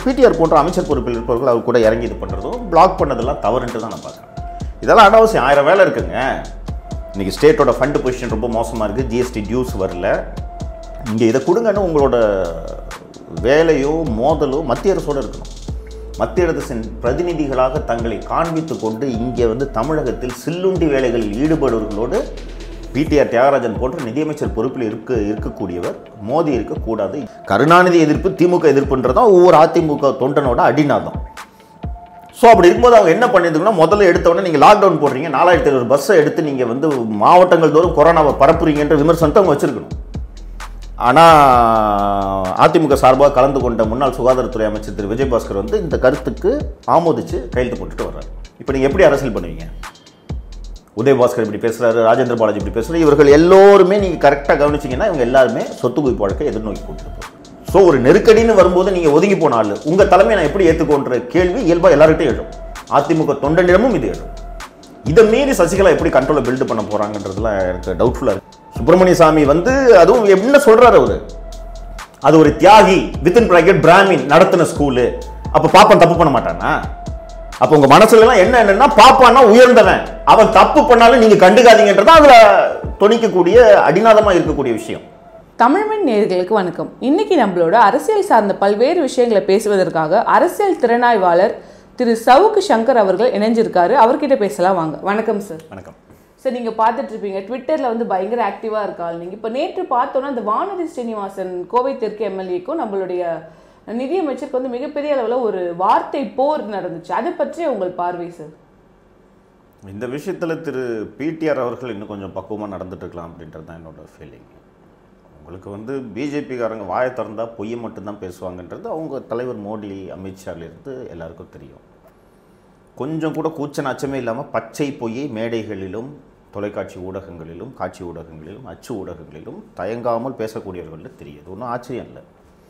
PTR போன்ற அமைச்சர் பொறுப்பில் இருப்பவர்கள் அவர் கூட இறங்கி இது பண்ணுறதும் பிளாக் பண்ணதெல்லாம் தவறுன்ட்டு தான் நான் பார்க்குறேன் இதெல்லாம் அனாவசியம் ஆயிரம் வேலை இருக்குங்க இன்னைக்கு ஸ்டேட்டோட ஃபண்டு பொசிஷன் ரொம்ப மோசமாக இருக்குது ஜிஎஸ்டி டியூஸ் வரல இங்கே இதை கொடுங்கன்னு உங்களோட வேலையோ மோதலோ மத்திய அரசோடு இருக்கணும் மத்திய அரசின் பிரதிநிதிகளாக தங்களை காண்பித்து கொண்டு இங்கே வந்து தமிழகத்தில் சில்லுண்டி வேலைகளில் ஈடுபடுவர்களோடு பிடிஆர் தியாகராஜன் போன்ற நிதியமைச்சர் பொறுப்பில் இருக்க இருக்கக்கூடியவர் மோதி இருக்கக்கூடாது கருணாநிதி எதிர்ப்பு திமுக எதிர்ப்புன்றதான் ஒவ்வொரு அதிமுக தொண்டனோட அடிநாதம் ஸோ அப்படி இருக்கும்போது அவங்க என்ன பண்ணியிருந்தாங்கன்னா முதல்ல எடுத்த உடனே நீங்கள் லாக்டவுன் போடுறீங்க நாலாயிரத்தி ஐநூறு பஸ்ஸை எடுத்து நீங்கள் வந்து மாவட்டங்கள் தோறும் கொரோனாவை பரப்புறீங்கன்ற விமர்சனத்தை அவங்க வச்சிருக்கணும் ஆனால் அதிமுக சார்பாக கலந்து கொண்ட முன்னாள் சுகாதாரத்துறை அமைச்சர் திரு விஜயபாஸ்கர் வந்து இந்த கருத்துக்கு ஆமோதிச்சு கையெழுத்து போட்டுட்டு வர்றாரு இப்போ நீங்கள் எப்படி அரசியல் பண்ணுவீங்க உதயபாஸ்கர் இப்படி பேசுறாரு ராஜேந்திர பாலாஜி இப்படி பேசுறாரு இவர்கள் எல்லோருமே நீங்கள் கரெக்டாக கவனிச்சீங்கன்னா இவங்க எல்லாருமே சொத்து குவிப்பு வழக்கை எதிர்நோக்கி கொண்டிருப்போம் ஸோ ஒரு நெருக்கடின்னு வரும்போது நீங்கள் ஒதுங்கி போன ஆள் உங்கள் தலைமையை நான் எப்படி ஏற்றுக்கோன்ற கேள்வி இயல்பாக எல்லார்கிட்டையும் எழும் அதிமுக தொண்டனிடமும் இது எழும் இதை மீறி சசிகலா எப்படி கண்ட்ரோலை பில்டு பண்ண போறாங்கன்றதுலாம் எனக்கு டவுட்ஃபுல்லாக இருக்கு சுப்பிரமணிய சாமி வந்து அதுவும் என்ன சொல்றாரு அவரு அது ஒரு தியாகி வித்தின் பிராக்கெட் பிராமின் நடத்தின ஸ்கூலு அப்ப பாப்பன் தப்பு பண்ண மாட்டானா அப்ப உங்க மனசுல எல்லாம் என்ன என்னன்னா பாப்பான்னா உயர்ந்தவன் அவன் தப்பு பண்ணாலும் நீங்க கண்டுக்காதீங்கன்றதான் அதுல தொனிக்கக்கூடிய அடிநாதமா இருக்கக்கூடிய விஷயம் தமிழ்மண் நேயர்களுக்கு வணக்கம் இன்னைக்கு நம்மளோட அரசியல் சார்ந்த பல்வேறு விஷயங்களை பேசுவதற்காக அரசியல் திறனாய்வாளர் திரு சவுக்கு சங்கர் அவர்கள் இணைஞ்சிருக்காரு அவர்கிட்ட பேசலாம் வாங்க வணக்கம் சார் வணக்கம் சார் நீங்கள் பார்த்துட்டு இருப்பீங்க ட்விட்டரில் வந்து பயங்கர ஆக்டிவாக இருக்காள் நீங்கள் இப்போ நேற்று பார்த்தோன்னா அந்த வானதி ஸ்ரீனிவாசன் கோவை தெற்கு எம்எல்ஏக்கும் நம்மளுடைய நிதியமைச்சருக்கு வந்து மிகப்பெரிய அளவில் ஒரு வார்த்தை போர் நடந்துச்சு அதை பற்றி உங்கள் பார்வை சார் இந்த விஷயத்துல திரு பிடிஆர் அவர்கள் இன்னும் கொஞ்சம் பக்குவமா நடந்துட்டு இருக்கலாம் அப்படின்றது தான் என்னோட ஃபீலிங் உங்களுக்கு வந்து பிஜேபிக்காரங்க வாயை திறந்தா பொய்யை மட்டும்தான் பேசுவாங்கன்றது அவங்க தலைவர் மோடி அமித்ஷாலேருந்து எல்லாருக்கும் தெரியும் கொஞ்சம் கூட கூச்ச நாச்சமே இல்லாமல் பச்சை பொய்யை மேடைகளிலும் தொலைக்காட்சி ஊடகங்களிலும் காட்சி ஊடகங்களிலும் அச்சு ஊடகங்களிலும் தயங்காமல் பேசக்கூடியவர்கள் தெரியுது ஒன்றும் ஆச்சரியம் இல்லை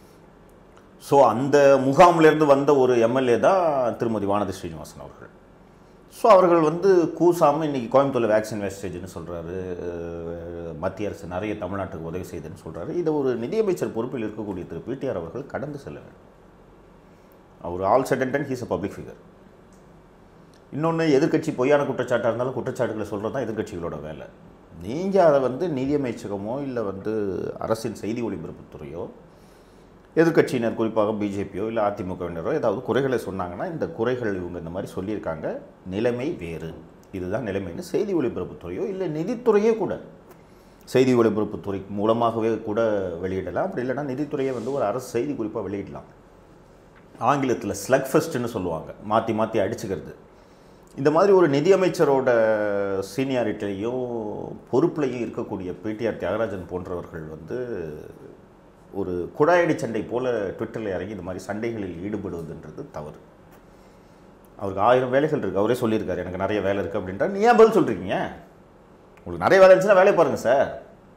ஸோ அந்த முகாமிலிருந்து வந்த ஒரு எம்எல்ஏ தான் திருமதி வானதி ஸ்ரீனிவாசன் அவர்கள் ஸோ அவர்கள் வந்து கூசாமல் இன்றைக்கி கோயம்புத்தூரில் வேக்சின் வேஸ்டேஜ்னு சொல்கிறாரு மத்திய அரசு நிறைய தமிழ்நாட்டுக்கு உதவி செய்யுதுன்னு சொல்கிறாரு இதை ஒரு நிதியமைச்சர் பொறுப்பில் இருக்கக்கூடிய திரு பிடிஆர் அவர்கள் கடந்து செல்ல வேண்டும் அவர் all set and he's a public figure இன்னொன்று எதிர்க்கட்சி பொய்யான குற்றச்சாட்டாக இருந்தாலும் குற்றச்சாட்டுகளை சொல்கிறது தான் எதிர்க்கட்சிகளோட வேலை நீங்கள் அதை வந்து நிதியமைச்சகமோ இல்லை வந்து அரசின் செய்தி ஒளிபரப்புத்துறையோ எதிர்க்கட்சியினர் குறிப்பாக பிஜேபியோ இல்லை அதிமுகவினரோ ஏதாவது குறைகளை சொன்னாங்கன்னா இந்த குறைகள் இவங்க இந்த மாதிரி சொல்லியிருக்காங்க நிலைமை வேறு இதுதான் நிலைமைன்னு செய்தி ஒளிபரப்புத்துறையோ இல்லை நிதித்துறையோ கூட செய்தி ஒளிபரப்புத்துறை மூலமாகவே கூட வெளியிடலாம் அப்படி இல்லைன்னா நிதித்துறையை வந்து ஒரு அரசு செய்தி குறிப்பாக வெளியிடலாம் ஆங்கிலத்தில் ஸ்லக் ஃபெஸ்ட்னு சொல்லுவாங்க மாற்றி மாற்றி அடிச்சுக்கிறது இந்த மாதிரி ஒரு நிதியமைச்சரோட சீனியாரிட்டிலையும் பொறுப்புலையும் இருக்கக்கூடிய பிடிஆர் தியாகராஜன் போன்றவர்கள் வந்து ஒரு குழாயடி சண்டை போல ட்விட்டரில் இறங்கி இந்த மாதிரி சண்டைகளில் ஈடுபடுவதுன்றது தவறு அவருக்கு ஆயிரம் வேலைகள் இருக்குது அவரே சொல்லியிருக்காரு எனக்கு நிறைய வேலை இருக்குது அப்படின்றா நீ ஏன் பதில் சொல்கிறீங்க உங்களுக்கு நிறைய வேலை இருந்துச்சுன்னா வேலையை பாருங்கள் சார்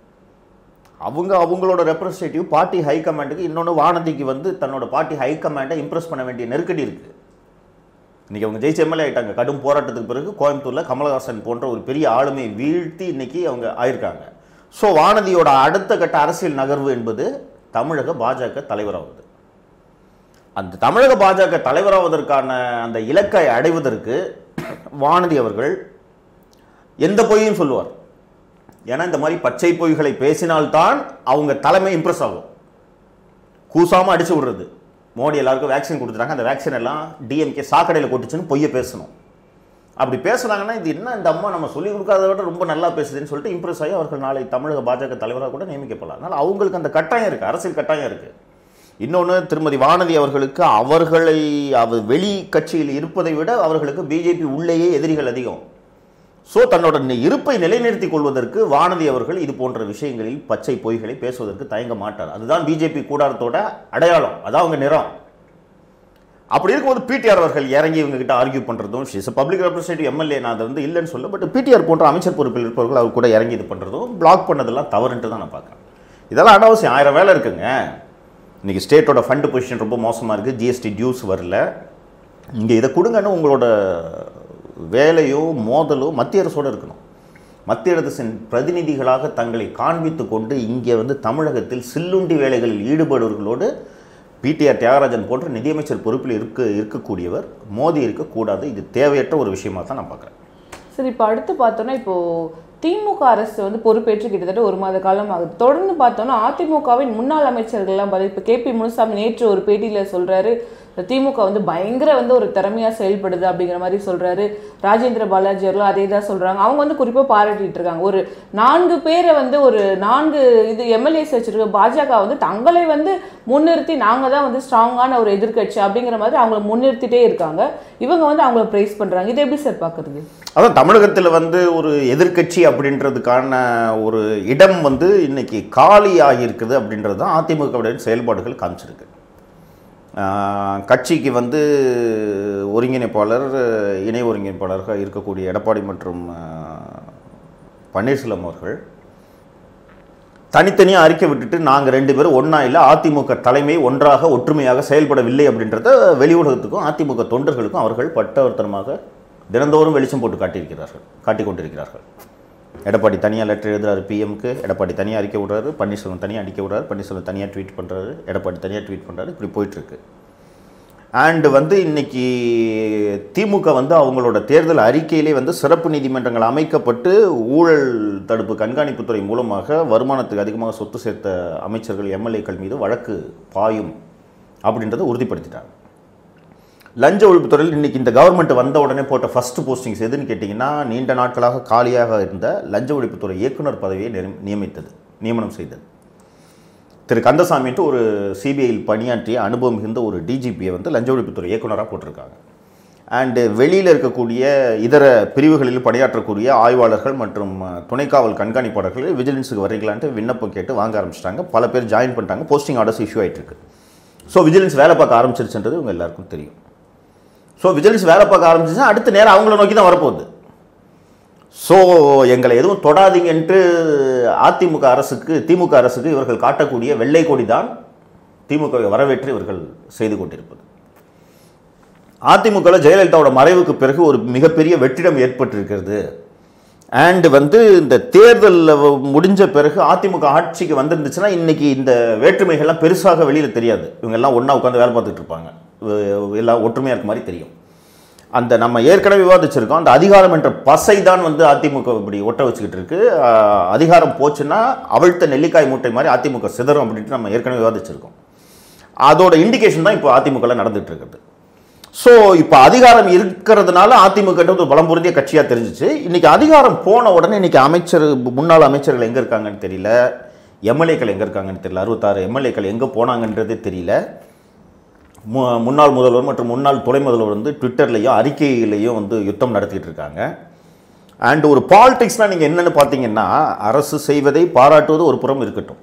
அவங்க அவங்களோட ரெப்ரஸன்டேட்டிவ் பார்ட்டி ஹை கமாண்டுக்கு இன்னொன்று வானதிக்கு வந்து தன்னோட பார்ட்டி ஹை கமாண்டை இம்ப்ரெஸ் பண்ண வேண்டிய நெருக்கடி இருக்குது இன்றைக்கி அவங்க ஜெயிச்ச எம்எல்ஏ ஆயிட்டாங்க கடும் போராட்டத்துக்கு பிறகு கோயம்புத்தூரில் கமலஹாசன் போன்ற ஒரு பெரிய ஆளுமையை வீழ்த்தி இன்னைக்கு அவங்க ஆயிருக்காங்க ஸோ வானதியோட அடுத்த கட்ட அரசியல் நகர்வு என்பது தமிழக பாஜக தலைவராகுது அந்த தமிழக பாஜக தலைவராவதற்கான அந்த இலக்கை அடைவதற்கு வானதி அவர்கள் எந்த பொய்யும் சொல்லுவார் ஏன்னா இந்த மாதிரி பச்சை பொய்களை பேசினால்தான் அவங்க தலைமை இம்ப்ரெஸ் ஆகும் கூசாமல் அடிச்சு விடுறது மோடி எல்லாருக்கும் வேக்சின் கொடுத்துட்டாங்க அந்த வேக்சின் எல்லாம் டிஎம்கே சாக்கடையில் கொட்டுச்சுன்னு பொய்யை பேசணும் அப்படி பேசுனாங்கன்னா இது என்ன இந்த அம்மா நம்ம சொல்லிக் கொடுக்காத விட ரொம்ப நல்லா பேசுதுன்னு சொல்லிட்டு இம்ப்ரெஸ் ஆகி அவர்கள் நாளை தமிழக பாஜக தலைவராக கூட நியமிக்கப்படலாம் அதனால் அவங்களுக்கு அந்த கட்டாயம் இருக்குது அரசியல் கட்டாயம் இருக்குது இன்னொன்று திருமதி வானதி அவர்களுக்கு அவர்களை அவர் வெளி கட்சியில் இருப்பதை விட அவர்களுக்கு பிஜேபி உள்ளேயே எதிரிகள் அதிகம் ஸோ தன்னோட நி- இருப்பை நிலைநிறுத்திக் கொள்வதற்கு வானதி அவர்கள் இது போன்ற விஷயங்களில் பச்சை பொய்களை பேசுவதற்கு தயங்க மாட்டார் அதுதான் பிஜேபி கூடாரத்தோட அடையாளம் அதான் அவங்க நிறம் அப்படி இருக்கும்போது பிடிஆர் அவர்கள் இறங்கி இவங்க கிட்ட ஆர்கியூ பண்ணுறதும் ஷீஸ் பப்ளிக் ரெப்ரஸன்டேட்டிவ் எம்எல்ஏ நான் அதை வந்து இல்லைன்னு சொல்ல பட் பிடிஆர் போன்ற அமைச்சர் பொறுப்பில் இருப்பவர்கள் அவர் கூட இறங்கி இது பண்ணுறதும் பிளாக் பண்ணதெல்லாம் தவறுன்ட்டு தான் நான் பார்க்குறேன் இதெல்லாம் அனாவசியம் ஆயிரம் வேலை இருக்குங்க இன்னைக்கு ஸ்டேட்டோட ஃபண்டு பொசிஷன் ரொம்ப மோசமாக இருக்குது ஜிஎஸ்டி டியூஸ் வரல இங்கே இதை கொடுங்கன்னு உங்களோட வேலையோ மோதலோ மத்திய அரசோடு இருக்கணும் மத்திய அரசின் பிரதிநிதிகளாக தங்களை காண்பித்து கொண்டு இங்கே வந்து தமிழகத்தில் சில்லுண்டி வேலைகளில் ஈடுபடுவர்களோடு பிடிஆர் தியாகராஜன் போன்ற நிதியமைச்சர் பொறுப்பில் இருக்க இருக்கக்கூடியவர் மோதி இருக்கக்கூடாது இது தேவையற்ற ஒரு விஷயமா தான் நான் பார்க்குறேன் சரி இப்போ அடுத்து பார்த்தோன்னா இப்போ திமுக அரசு வந்து பொறுப்பேற்று கிட்டத்தட்ட ஒரு மாத காலம் ஆகுது தொடர்ந்து பார்த்தோன்னா அதிமுகவின் முன்னாள் அமைச்சர்கள்லாம் பார்த்து இப்போ கேபி முனுசாமி நேற்று ஒரு பேட்டியில் சொல்றாரு திமுக வந்து பயங்கர வந்து ஒரு திறமையா செயல்படுது அப்படிங்கிற மாதிரி சொல்றாரு ராஜேந்திர பாலாஜி அவர்களும் அதே தான் சொல்றாங்க அவங்க வந்து குறிப்பா பாராட்டிட்டு இருக்காங்க ஒரு நான்கு பேரை வந்து ஒரு நான்கு இது எம்எல்ஏஸ் வச்சிருக்க பாஜக வந்து தங்களை வந்து முன்னிறுத்தி நாங்க தான் வந்து ஸ்ட்ராங்கான ஒரு எதிர்க்கட்சி அப்படிங்கிற மாதிரி அவங்கள முன்னிறுத்திட்டே இருக்காங்க இவங்க வந்து அவங்கள பிரைஸ் பண்றாங்க இது எப்படி சார் பாக்குறது அதான் தமிழகத்தில் வந்து ஒரு எதிர்க்கட்சி அப்படின்றதுக்கான ஒரு இடம் வந்து இன்னைக்கு காலி ஆகியிருக்குது அப்படின்றது தான் அதிமுகவுடைய செயல்பாடுகள் காமிச்சிருக்கு ஆஹ் கட்சிக்கு வந்து ஒருங்கிணைப்பாளர் இணை ஒருங்கிணைப்பாளராக இருக்கக்கூடிய எடப்பாடி மற்றும் ஆஹ், பன்னீர்செல்வம் அவர்கள் தனித்தனியாக அறிக்கை விட்டுட்டு நாங்கள் ரெண்டு பேரும் ஒன்றா இல்லை அதிமுக தலைமை ஒன்றாக ஒற்றுமையாக செயல்படவில்லை அப்படின்றத வெளி உலகத்துக்கும் அதிமுக தொண்டர்களுக்கும் அவர்கள் பட்டவர்த்தனமாக தினந்தோறும் வெளிச்சம் போட்டு காட்டியிருக்கிறார்கள் காட்டிக் கொண்டிருக்கிறார்கள் எடப்பாடி தனியாக லெட்டர் எழுதுறாரு பிஎம்க்கு எடப்பாடி தனியாக அறிக்கை விடுறாரு பன்னீர்செல்வம் தனியாக அறிக்கை விடுறாரு பன்னீர்செல்வம் தனியாக ட்வீட் பண்ணுறாரு எடப்பாடி தனியாக ட்வீட் பண்ணுறாரு இப்படி போயிட்டுருக்கு அண்டு வந்து இன்னைக்கு திமுக வந்து அவங்களோட தேர்தல் அறிக்கையிலே வந்து சிறப்பு நீதிமன்றங்கள் அமைக்கப்பட்டு ஊழல் தடுப்பு கண்காணிப்புத்துறை மூலமாக வருமானத்துக்கு அதிகமாக சொத்து சேர்த்த அமைச்சர்கள் எம்எல்ஏக்கள் மீது வழக்கு பாயும் அப்படின்றத உறுதிப்படுத்திட்டாங்க லஞ்ச ஒழிப்புத்துறையில் இன்னைக்கு இந்த கவர்மெண்ட் வந்த உடனே போட்ட ஃபர்ஸ்ட் போஸ்டிங்ஸ் எதுன்னு கேட்டிங்கன்னா நீண்ட நாட்களாக காலியாக இருந்த லஞ்ச ஒழிப்புத்துறை இயக்குனர் பதவியை நிர- நியமித்தது நியமனம் செய்தது திரு கந்தசாமின்ட்டு ஒரு சிபிஐயில் பணியாற்றிய அனுபவம் மிகுந்த ஒரு டிஜிபியை வந்து லஞ்ச ஒழிப்புத்துறை இயக்குனராக போட்டிருக்காங்க அண்டு வெளியில் இருக்கக்கூடிய இதர பிரிவுகளில் பணியாற்றக்கூடிய ஆய்வாளர்கள் மற்றும் அஹ், துணைக்காவல் கண்காணிப்பாளர்கள் விஜிலன்ஸுக்கு வரீங்களான்ட்டு விண்ணப்பம் கேட்டு வாங்க ஆரம்பிச்சிட்டாங்க பல பேர் ஜாயின் பண்ணிட்டாங்க போஸ்டிங் ஆர்டர்ஸ் இஷ்யூ ஆயிட்டு இருக்கு ஸோ விஜிலன்ஸ் வேலை பார்க்க ஆரம்பிச்சிருச்சுன்றது இவங்க எல்லாருக்கும் தெரியும் ஸோ விஜிலன்ஸ் வேலை பார்க்க ஆரம்பிச்சுன்னா அடுத்த நேரம் அவங்கள நோக்கி தான் வரப்போகுது ஸோ எங்களை எதுவும் தொடாதீங்கன்ட்டு அதிமுக அரசுக்கு திமுக அரசுக்கு இவர்கள் காட்டக்கூடிய வெள்ளை கொடி தான் திமுகவை வரவேற்று இவர்கள் செய்து கொண்டிருப்பது அதிமுகவில் ஜெயலலிதாவோட மறைவுக்கு பிறகு ஒரு மிகப்பெரிய வெற்றிடம் ஏற்பட்டிருக்கிறது அண்ட் வந்து இந்த தேர்தலில் முடிஞ்ச பிறகு அதிமுக ஆட்சிக்கு வந்திருந்துச்சுன்னா இன்னைக்கு இந்த வேற்றுமைகள்லாம் பெருசாக வெளியில் தெரியாது இவங்க எல்லாம் ஒன்றா உட்காந்து வேலை பார்த்துட்டு இருப்பாங்க அஹ் எல்லாம் ஒற்றுமையாக இருக்க மாதிரி தெரியும் அந்த நம்ம ஏற்கனவே விவாதிச்சிருக்கோம் அந்த அதிகாரம் என்ற பசை தான் வந்து அதிமுக இப்படி ஒட்ட வச்சுக்கிட்டு இருக்கு அஹ் அதிகாரம் போச்சுன்னா அவிழ்த்த நெல்லிக்காய் மூட்டை மாதிரி அதிமுக சிதறும் அப்படின்ட்டு நம்ம ஏற்கனவே விவாதிச்சிருக்கோம் அதோட இண்டிகேஷன் தான் இப்போ அதிமுகவில் நடந்துட்டு இருக்குது ஸோ இப்போ அதிகாரம் இருக்கிறதுனால அதிமுக ஒரு பலம் பொருந்திய கட்சியாக தெரிஞ்சிச்சு இன்னைக்கு அதிகாரம் போன உடனே இன்னைக்கு அமைச்சர் முன்னாள் அமைச்சர்கள் எங்கே இருக்காங்கன்னு தெரியல எம்எல்ஏக்கள் எங்கே இருக்காங்கன்னு தெரியல அறுபத்தாறு எம்எல்ஏக்கள் எங்கே போனாங்கன்றதே தெரியல மு முன்னாள் முதல்வர் மற்றும் முன்னாள் துணை முதல்வர் வந்து ட்விட்டர்லேயும் அறிக்கையிலையும் வந்து யுத்தம் நடத்திட்டு இருக்காங்க அண்ட் ஒரு பாலிடிக்ஸ்னால் நீங்கள் என்னென்னு பார்த்தீங்கன்னா அரசு செய்வதை பாராட்டுவது ஒரு புறம் இருக்கட்டும்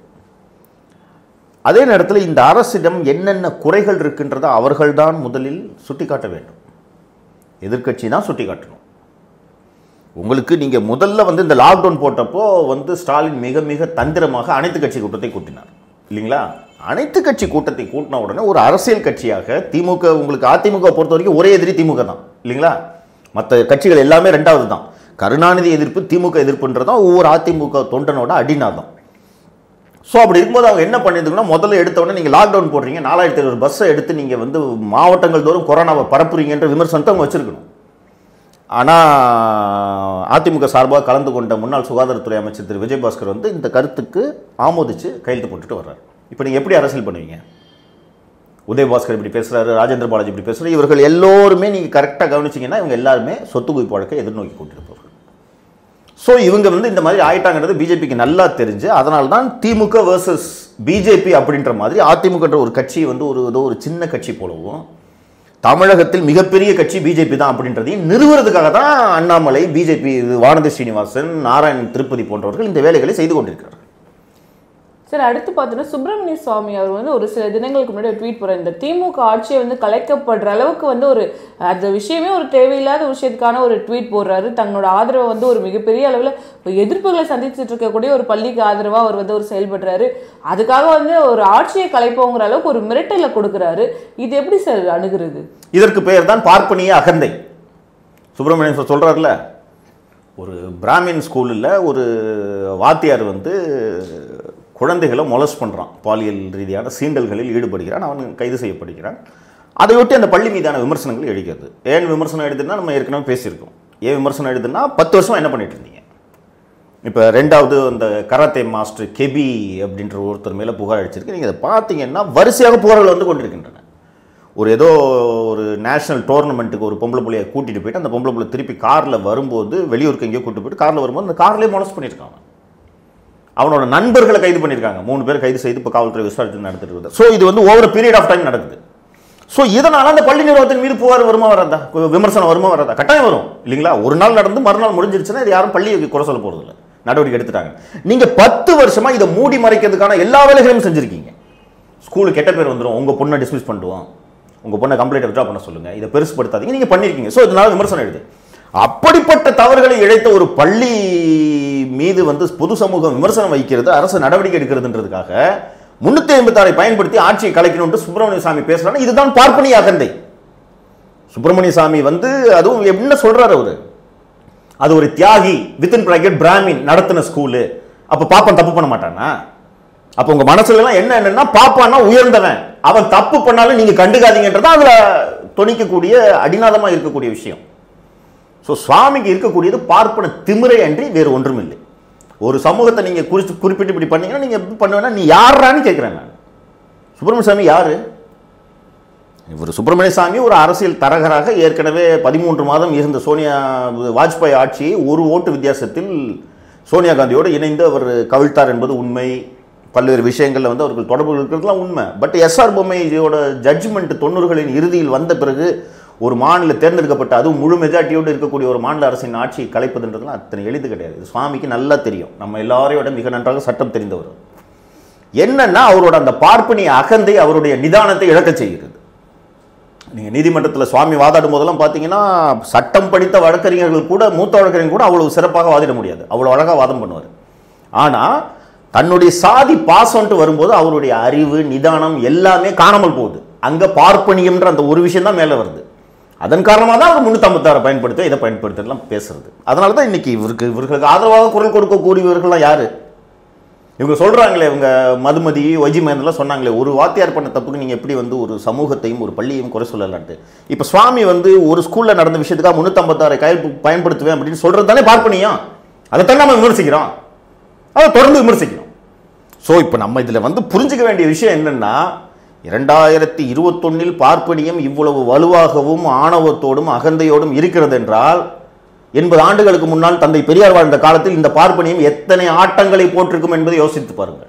அதே நேரத்தில் இந்த அரசிடம் என்னென்ன குறைகள் இருக்கின்றதோ அவர்கள்தான் முதலில் சுட்டிக்காட்ட வேண்டும் எதிர்க்கட்சி தான் சுட்டிக்காட்டணும் உங்களுக்கு நீங்கள் முதல்ல வந்து இந்த லாக்டவுன் போட்டப்போ வந்து ஸ்டாலின் மிக மிக தந்திரமாக அனைத்து கட்சி கூட்டத்தை கூட்டினார் இல்லைங்களா அனைத்து கட்சி கூட்டத்தை கூட்டின உடனே ஒரு அரசியல் கட்சியாக திமுக உங்களுக்கு அதிமுக பொறுத்த வரைக்கும் ஒரே எதிரி திமுக தான் இல்லைங்களா மற்ற கட்சிகள் எல்லாமே ரெண்டாவது தான் கருணாநிதி எதிர்ப்பு திமுக எதிர்ப்புன்றதான் ஒவ்வொரு அதிமுக தொண்டனோட அடிநாதம் ஸோ அப்படி இருக்கும்போது அவங்க என்ன பண்ணியிருந்தாங்கன்னா முதல்ல எடுத்த உடனே நீங்கள் லாக்டவுன் போடுறீங்க நாலாயிரத்தி ஐநூறு பஸ்ஸை எடுத்து நீங்கள் வந்து மாவட்டங்கள் தோறும் கொரோனாவை பரப்புறீங்கன்ற விமர்சனத்தை அவங்க வச்சிருக்கணும் ஆனால் அதிமுக சார்பாக கலந்து கொண்ட முன்னாள் சுகாதாரத்துறை அமைச்சர் திரு விஜயபாஸ்கர் வந்து இந்த கருத்துக்கு ஆமோதிச்சு கையெழுத்து போட்டுட்டு வர்றாரு இப்போ நீங்கள் எப்படி அரசியல் பண்ணுவீங்க உதயபாஸ்கர் இப்படி பேசுறாரு ராஜேந்திர பாலாஜி இப்படி பேசுறாரு இவர்கள் எல்லோருமே நீங்கள் கரெக்டாக கவனிச்சீங்கன்னா இவங்க எல்லாருமே சொத்து குவிப்பு வழக்கை எதிர்நோக்கி கொண்டிருப்பவர்கள் ஸோ இவங்க வந்து இந்த மாதிரி ஆயிட்டாங்கிறது பிஜேபிக்கு நல்லா தெரிஞ்சு அதனால தான் திமுக வர்சஸ் பிஜேபி அப்படின்ற மாதிரி அதிமுகன்ற ஒரு கட்சி வந்து ஒரு ஏதோ ஒரு சின்ன கட்சி போலவும் தமிழகத்தில் மிகப்பெரிய கட்சி பிஜேபி தான் அப்படின்றதையும் நிறுவுறதுக்காக தான் அண்ணாமலை பிஜேபி வானதி ஸ்ரீனிவாசன் நாராயணன் திருப்பதி போன்றவர்கள் இந்த வேலைகளை செய்து கொண்டிருக்கிறார்கள் சரி அடுத்து பார்த்தோன்னா சுப்பிரமணிய சுவாமி அவர் வந்து ஒரு சில தினங்களுக்கு முன்னாடி ஒரு ட்வீட் போறாரு இந்த திமுக ஆட்சியை வந்து கலைக்கப்படுற அளவுக்கு வந்து ஒரு அந்த விஷயமே ஒரு தேவையில்லாத விஷயத்துக்கான ஒரு ட்வீட் போடுறாரு தன்னோட ஆதரவை வந்து ஒரு மிகப்பெரிய அளவில் எதிர்ப்புகளை சந்திச்சுட்டு இருக்கக்கூடிய ஒரு பள்ளிக்கு ஆதரவா அவர் வந்து ஒரு செயல்படுறாரு அதுக்காக வந்து ஒரு ஆட்சியை கலைப்போங்கிற அளவுக்கு ஒரு மிரட்டலை கொடுக்குறாரு இது எப்படி சார் அணுகிறது இதற்கு பெயர் தான் பார்ப்பனிய அகந்தை சுப்பிரமணியன் சார் சொல்றாருல ஒரு பிராமின் ஸ்கூலில் ஒரு வாத்தியார் வந்து குழந்தைகளை மொலஸ் பண்ணுறான் பாலியல் ரீதியான சீண்டல்களில் ஈடுபடுகிறான் அவன் கைது செய்யப்படுகிறான் அதையொட்டி அந்த பள்ளி மீதான விமர்சனங்கள் எழுகிறது ஏன் விமர்சனம் எழுதுனா நம்ம ஏற்கனவே பேசியிருக்கோம் ஏன் விமர்சனம் எழுதுனா பத்து வருஷமா என்ன பண்ணிட்டு இருந்தீங்க இப்போ ரெண்டாவது அந்த கராத்தே மாஸ்டர் கெபி அப்படின்ற ஒருத்தர் மேலே புகார் அடிச்சிருக்கு நீங்கள் அதை பார்த்தீங்கன்னா வரிசையாக புகார்கள் வந்து கொண்டிருக்கின்றன ஒரு ஏதோ ஒரு நேஷனல் டோர்னமெண்ட்டுக்கு ஒரு பொம்பளை புள்ளையை கூட்டிகிட்டு போயிட்டு அந்த பொம்பளை புள்ளை திருப்பி காரில் வரும்போது வெளியூருக்கு எங்கேயோ கூட்டிட்டு போயிட்டு காரில் வரும்போது அந்த கார்லேயே மொலஸ் பண்ணியிருக்காங்க அவனோட நண்பர்களை கைது பண்ணியிருக்காங்க மூணு பேர் கைது செய்து இப்போ காவல்துறை விசாரித்து நடத்திட்டு இருக்குது ஸோ இது வந்து ஓவர் பீரியட் ஆஃப் டைம் நடக்குது ஸோ இதனால அந்த பள்ளி நிர்வாகத்தின் மீது புகார் வருமா வராதா விமர்சனம் வருமா வராதா கட்டாயம் வரும் இல்லைங்களா ஒரு நாள் நடந்து மறுநாள் முடிஞ்சிருச்சுன்னா இது யாரும் பள்ளியை குறை சொல்ல போறது இல்ல நடவடிக்கை எடுத்துட்டாங்க நீங்க பத்து வருஷமா இதை மூடி மறைக்கிறதுக்கான எல்லா வேலைகளையும் செஞ்சிருக்கீங்க ஸ்கூலுக்கு கெட்ட பேர் வந்துடும் உங்க பொண்ணை டிஸ்மிஸ் பண்ணிடுவோம் உங்க பொண்ணை கம்ப்ளைண்ட் விட்ரா பண்ண சொல்லுங்க இதை பெருசுப்படுத்தாதீங்க நீங்க பண்ணிருக்கீங்க ஸோ இதனால விமர்சனம் எழுது அப்படிப்பட்ட தவறுகளை இழைத்த ஒரு பள்ளி மீது வந்து பொது சமூகம் விமர்சனம் வைக்கிறது அரசு நடவடிக்கை எடுக்கிறதுன்றதுக்காக முன்னூத்தி ஐம்பத்தாறை பயன்படுத்தி ஆட்சியை கலைக்கணும்னு சுப்பிரமணிய சாமி பேசுறாங்க இதுதான் பார்ப்பனிய அகந்தை சுப்பிரமணிய சாமி வந்து அதுவும் என்ன சொல்றாரு அவரு அது ஒரு தியாகி வித்தின் பிராக்கெட் பிராமின் நடத்தின ஸ்கூலு அப்ப பாப்பன் தப்பு பண்ண மாட்டானா அப்ப உங்க மனசுல எல்லாம் என்ன என்னன்னா பாப்பான்னா உயர்ந்தவன் அவன் தப்பு பண்ணாலும் நீங்க கண்டுக்காதீங்கன்றதா அதுல தொனிக்கக்கூடிய அடிநாதமா இருக்கக்கூடிய விஷயம் ஸோ சுவாமிக்கு இருக்கக்கூடியது பார்ப்பன திமிரை அன்றி வேறு ஒன்றும் இல்லை ஒரு சமூகத்தை நீங்க குறிச்சு குறிப்பிட்டு இப்படி பண்ணீங்கன்னா நீங்க எப்படி பண்ணுவேன்னா நீ யாரான்னு கேட்கிறேன் நான் சுப்பிரமணிய சாமி யாரு இவர் சுப்பிரமணிய சாமி ஒரு அரசியல் தரகராக ஏற்கனவே பதிமூன்று மாதம் இருந்த சோனியா வாஜ்பாய் ஆட்சியை ஒரு ஓட்டு வித்தியாசத்தில் சோனியா காந்தியோடு இணைந்து அவர் கவிழ்த்தார் என்பது உண்மை பல்வேறு விஷயங்களில் வந்து அவர்கள் தொடர்பு இருக்கிறதுலாம் உண்மை பட் எஸ்ஆர் பொம்மையோட ஜட்ஜ்மெண்ட் தொண்ணூறுகளின் இறுதியில் வந்த பிறகு ஒரு மாநில தேர்ந்தெடுக்கப்பட்ட அதுவும் முழு மெஜாரிட்டியோடு இருக்கக்கூடிய ஒரு மாநில அரசின் ஆட்சியை கலைப்பதுன்றதுலாம் அத்தனை எளிது கிடையாது இது சுவாமிக்கு நல்லா தெரியும் நம்ம எல்லாரையோட மிக நன்றாக சட்டம் தெரிந்தவர் என்னன்னா அவரோட அந்த பார்ப்பனிய அகந்தை அவருடைய நிதானத்தை இழக்கச் செய்கிறது நீங்க நீதிமன்றத்தில் சுவாமி வாதாடும் போதெல்லாம் பார்த்தீங்கன்னா சட்டம் படித்த வழக்கறிஞர்கள் கூட மூத்த வழக்கறிஞர் கூட அவ்வளவு சிறப்பாக வாதிட முடியாது அவ்வளவு அழகாக வாதம் பண்ணுவார் ஆனா தன்னுடைய சாதி பாசம்ட்டு வரும்போது அவருடைய அறிவு நிதானம் எல்லாமே காணாமல் போகுது அங்க பார்ப்பனியம்ன்ற அந்த ஒரு விஷயம் தான் மேலே வருது அதன் காரணமாக தான் அவர் முன்னூற்றம்பத்தாறு பயன்படுத்த இதை பயன்படுத்தலாம் பேசுறது அதனால தான் இன்னைக்கு இவருக்கு இவர்களுக்கு ஆதரவாக குரல் கொடுக்கக்கூடியவர்கள்லாம் யாரு இவங்க சொல்றாங்களே இவங்க மதுமதி ஒஜி மகன்லாம் சொன்னாங்களே ஒரு வாத்தியார் பண்ண தப்புக்கு நீங்க எப்படி வந்து ஒரு சமூகத்தையும் ஒரு பள்ளியையும் குறை சொல்லலான்ட்டு இப்ப சுவாமி வந்து ஒரு ஸ்கூல்ல நடந்த விஷயத்துக்காக முன்னூத்தம்பத்தாறு கையில் பயன்படுத்துவேன் அப்படின்னு சொல்றது தானே பார்ப்பனியம் அதைத்தான் நம்ம விமர்சிக்கிறோம் அதை தொடர்ந்து விமர்சிக்கிறோம் ஸோ இப்போ நம்ம இதில் வந்து புரிஞ்சுக்க வேண்டிய விஷயம் என்னன்னா இரண்டாயிரத்தி இருபத்தொன்னில் பார்ப்பனியம் இவ்வளவு வலுவாகவும் ஆணவத்தோடும் அகந்தையோடும் இருக்கிறது என்றால் எண்பது ஆண்டுகளுக்கு முன்னால் தந்தை பெரியார் வாழ்ந்த காலத்தில் இந்த பார்ப்பனியம் எத்தனை ஆட்டங்களை போட்டிருக்கும் என்பதை யோசித்து பாருங்கள்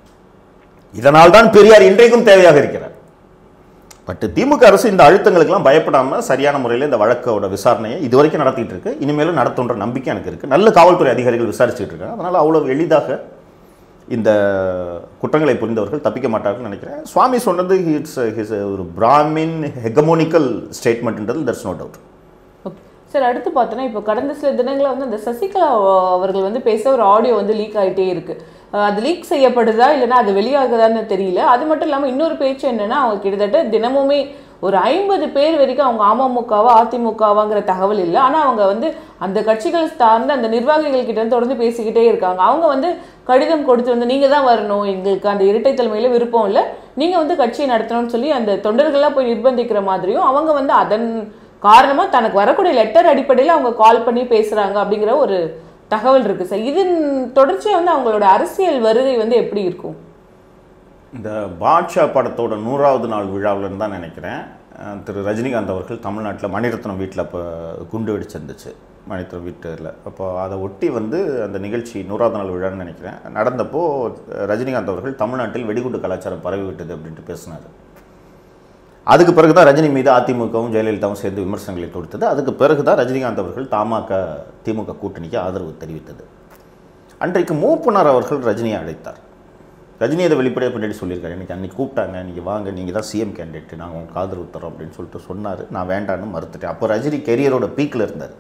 இதனால் தான் பெரியார் இன்றைக்கும் தேவையாக இருக்கிறார் பட் திமுக அரசு இந்த அழுத்தங்களுக்கெல்லாம் பயப்படாம சரியான முறையில் இந்த வழக்கோட விசாரணையை இதுவரைக்கும் நடத்திட்டு இருக்கு இனிமேலும் நடத்துன்ற நம்பிக்கை எனக்கு இருக்கு நல்ல காவல்துறை அதிகாரிகள் விசாரிச்சுட்டு இருக்காங்க அதனால அவ்வளவு எளிதாக இந்த குற்றங்களை புரிந்தவர்கள் தப்பிக்க மாட்டார்கள் நினைக்கிறேன் சுவாமி சொன்னது இட்ஸ் ஹிஸ் ஒரு பிராமின் ஹெகமோனிக்கல் ஸ்டேட்மெண்ட்ன்றது that's no doubt okay sir அடுத்து பார்த்தோன்னா இப்போ கடந்த சில தினங்களில் வந்து அந்த சசிகலா அவர்கள் வந்து பேச ஒரு ஆடியோ வந்து லீக் ஆகிட்டே இருக்கு அஹ் அது லீக் செய்யப்படுதா இல்லைன்னா அது வெளியாகுதான்னு தெரியல அது மட்டும் இல்லாமல் இன்னொரு பேச்சு என்னன்னா அவங்க கிட்டத்தட்ட தினமுமே ஒரு ஐம்பது பேர் வரைக்கும் அவங்க அமமுகவா அதிமுகவாங்கிற தகவல் இல்லை ஆனால் அவங்க வந்து அந்த கட்சிகள் சார்ந்த அந்த நிர்வாகிகள் கிட்ட இருந்து தொடர்ந்து பேசிக்கிட்டே இருக்காங்க அவங்க வந்து கடிதம் கொடுத்து வந்து நீங்க தான் வரணும் எங்களுக்கு அந்த இரட்டை தலைமையில விருப்பம் இல்லை நீங்க வந்து கட்சியை நடத்தணும்னு சொல்லி அந்த தொண்டர்கள்லாம் போய் நிர்பந்திக்கிற மாதிரியும் அவங்க வந்து அதன் காரணமா தனக்கு வரக்கூடிய லெட்டர் அடிப்படையில் அவங்க கால் பண்ணி பேசுறாங்க அப்படிங்கிற ஒரு தகவல் இருக்கு சார் இதன் தொடர்ச்சியா வந்து அவங்களோட அரசியல் வருகை வந்து எப்படி இருக்கும் இந்த பாட்ஷா படத்தோட நூறாவது நாள் விழாவில்னு தான் நினைக்கிறேன் அஹ் திரு ரஜினிகாந்த் அவர்கள் தமிழ்நாட்டில் மணிரத்னம் வீட்டில் அப்போ குண்டு வெடிச்சிருந்துச்சு மணிரத்னம் வீட்டில் அப்போ அதை ஒட்டி வந்து அந்த நிகழ்ச்சி நூறாவது நாள் விழான்னு நினைக்கிறேன் நடந்தப்போ அஹ் ரஜினிகாந்த் அவர்கள் தமிழ்நாட்டில் வெடிகுண்டு கலாச்சாரம் பரவி விட்டது அப்படின்ட்டு பேசினார் அதுக்கு பிறகு தான் ரஜினி மீது அதிமுகவும் ஜெயலலிதாவும் சேர்ந்து விமர்சனங்களை தொடுத்தது அதுக்கு பிறகு தான் ரஜினிகாந்த் அவர்கள் தமாக திமுக கூட்டணிக்கு ஆதரவு தெரிவித்தது அன்றைக்கு மூப்பனார் அவர்கள் ரஜினியை அழைத்தார் ரஜினி அதை வெளிப்படையாக பின்னாடி சொல்லியிருக்காரு எனக்கு அன்றைக்கி கூப்பிட்டாங்க நீங்கள் வாங்க நீங்கள் தான் சிஎம் கேண்டிடேட் நாங்கள் உங்களுக்கு ஆதரவு தரோம் அப்படின்னு சொல்லிட்டு சொன்னார் நான் வேண்டான்னு மறுத்துட்டேன் அப்போ ரஜினி கெரியரோட பீக்கில் இருந்தார்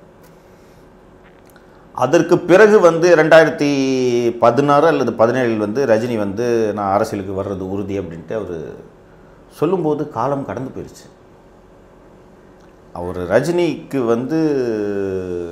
அதற்கு பிறகு வந்து ரெண்டாயிரத்தி பதினாறு அல்லது பதினேழில் வந்து ரஜினி வந்து நான் அரசியலுக்கு வர்றது உறுதி அப்படின்ட்டு அவர் சொல்லும்போது காலம் கடந்து போயிடுச்சு அவர் ரஜினிக்கு வந்து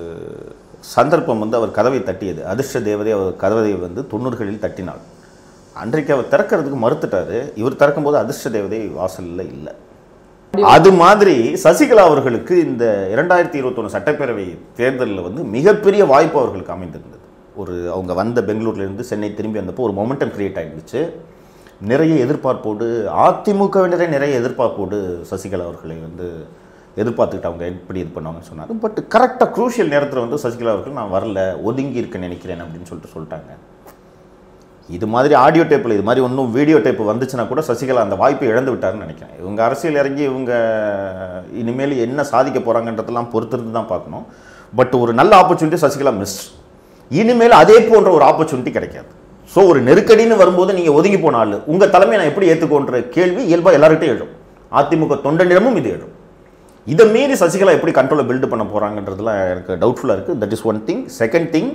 சந்தர்ப்பம் வந்து அவர் கதவை தட்டியது அதிர்ஷ்ட தேவதை அவர் கதவை வந்து தொண்ணூறுகளில் தட்டினாள் அன்றைக்கு அவர் திறக்கிறதுக்கு மறுத்துட்டாரு இவர் திறக்கும்போது அதிர்ஷ்ட தேவதை வாசல்ல இல்லை அது மாதிரி சசிகலா அவர்களுக்கு இந்த இரண்டாயிரத்தி இருபத்தொன்று சட்டப்பேரவை தேர்தலில் வந்து மிகப்பெரிய வாய்ப்பு அவர்களுக்கு அமைந்திருந்தது ஒரு அவங்க வந்த பெங்களூர்ல இருந்து சென்னை திரும்பி வந்தப்போ ஒரு மொமெண்டம் கிரியேட் ஆகிடுச்சு நிறைய எதிர்பார்ப்போடு அதிமுகவினரே நிறைய எதிர்பார்ப்போடு சசிகலா அவர்களை வந்து எதிர்பார்த்துக்கிட்டு அவங்க எப்படி இது பண்ணுவாங்கன்னு சொன்னாங்க பட் கரெக்டாக குரூஷியல் நேரத்தில் வந்து சசிகலா அவர்கள் நான் வரல ஒதுங்கி இருக்கேன்னு நினைக்கிறேன் அப்படின்னு சொல்லிட்டு சொல்லிட்டாங்க இது மாதிரி ஆடியோ டேப்பில் இது மாதிரி ஒன்றும் வீடியோ டேப் வந்துச்சுன்னா கூட சசிகலா அந்த வாய்ப்பை இழந்து விட்டாருன்னு நினைக்கிறேன் இவங்க அரசியல் இறங்கி இவங்க இனிமேல் என்ன சாதிக்க போகிறாங்கன்றதெல்லாம் பொறுத்திருந்து தான் பார்க்கணும் பட் ஒரு நல்ல ஆப்பர்ச்சுனிட்டி சசிகலா மிஸ் இனிமேல் அதே போன்ற ஒரு ஆப்பர்ச்சுனிட்டி கிடைக்காது ஸோ ஒரு நெருக்கடின்னு வரும்போது நீங்கள் ஒதுங்கி போன ஆள் உங்கள் தலைமையை நான் எப்படி ஏற்றுக்கோன்ற கேள்வி இயல்பாக எல்லார்கிட்டையும் எழும் அதிமுக தொண்டனிடமும் இது எழும் இதை மீறி சசிகலா எப்படி கண்ட்ரோலை பில்டு பண்ண போகிறாங்கன்றதுலாம் எனக்கு டவுட்ஃபுல்லாக இருக்குது that is one thing second thing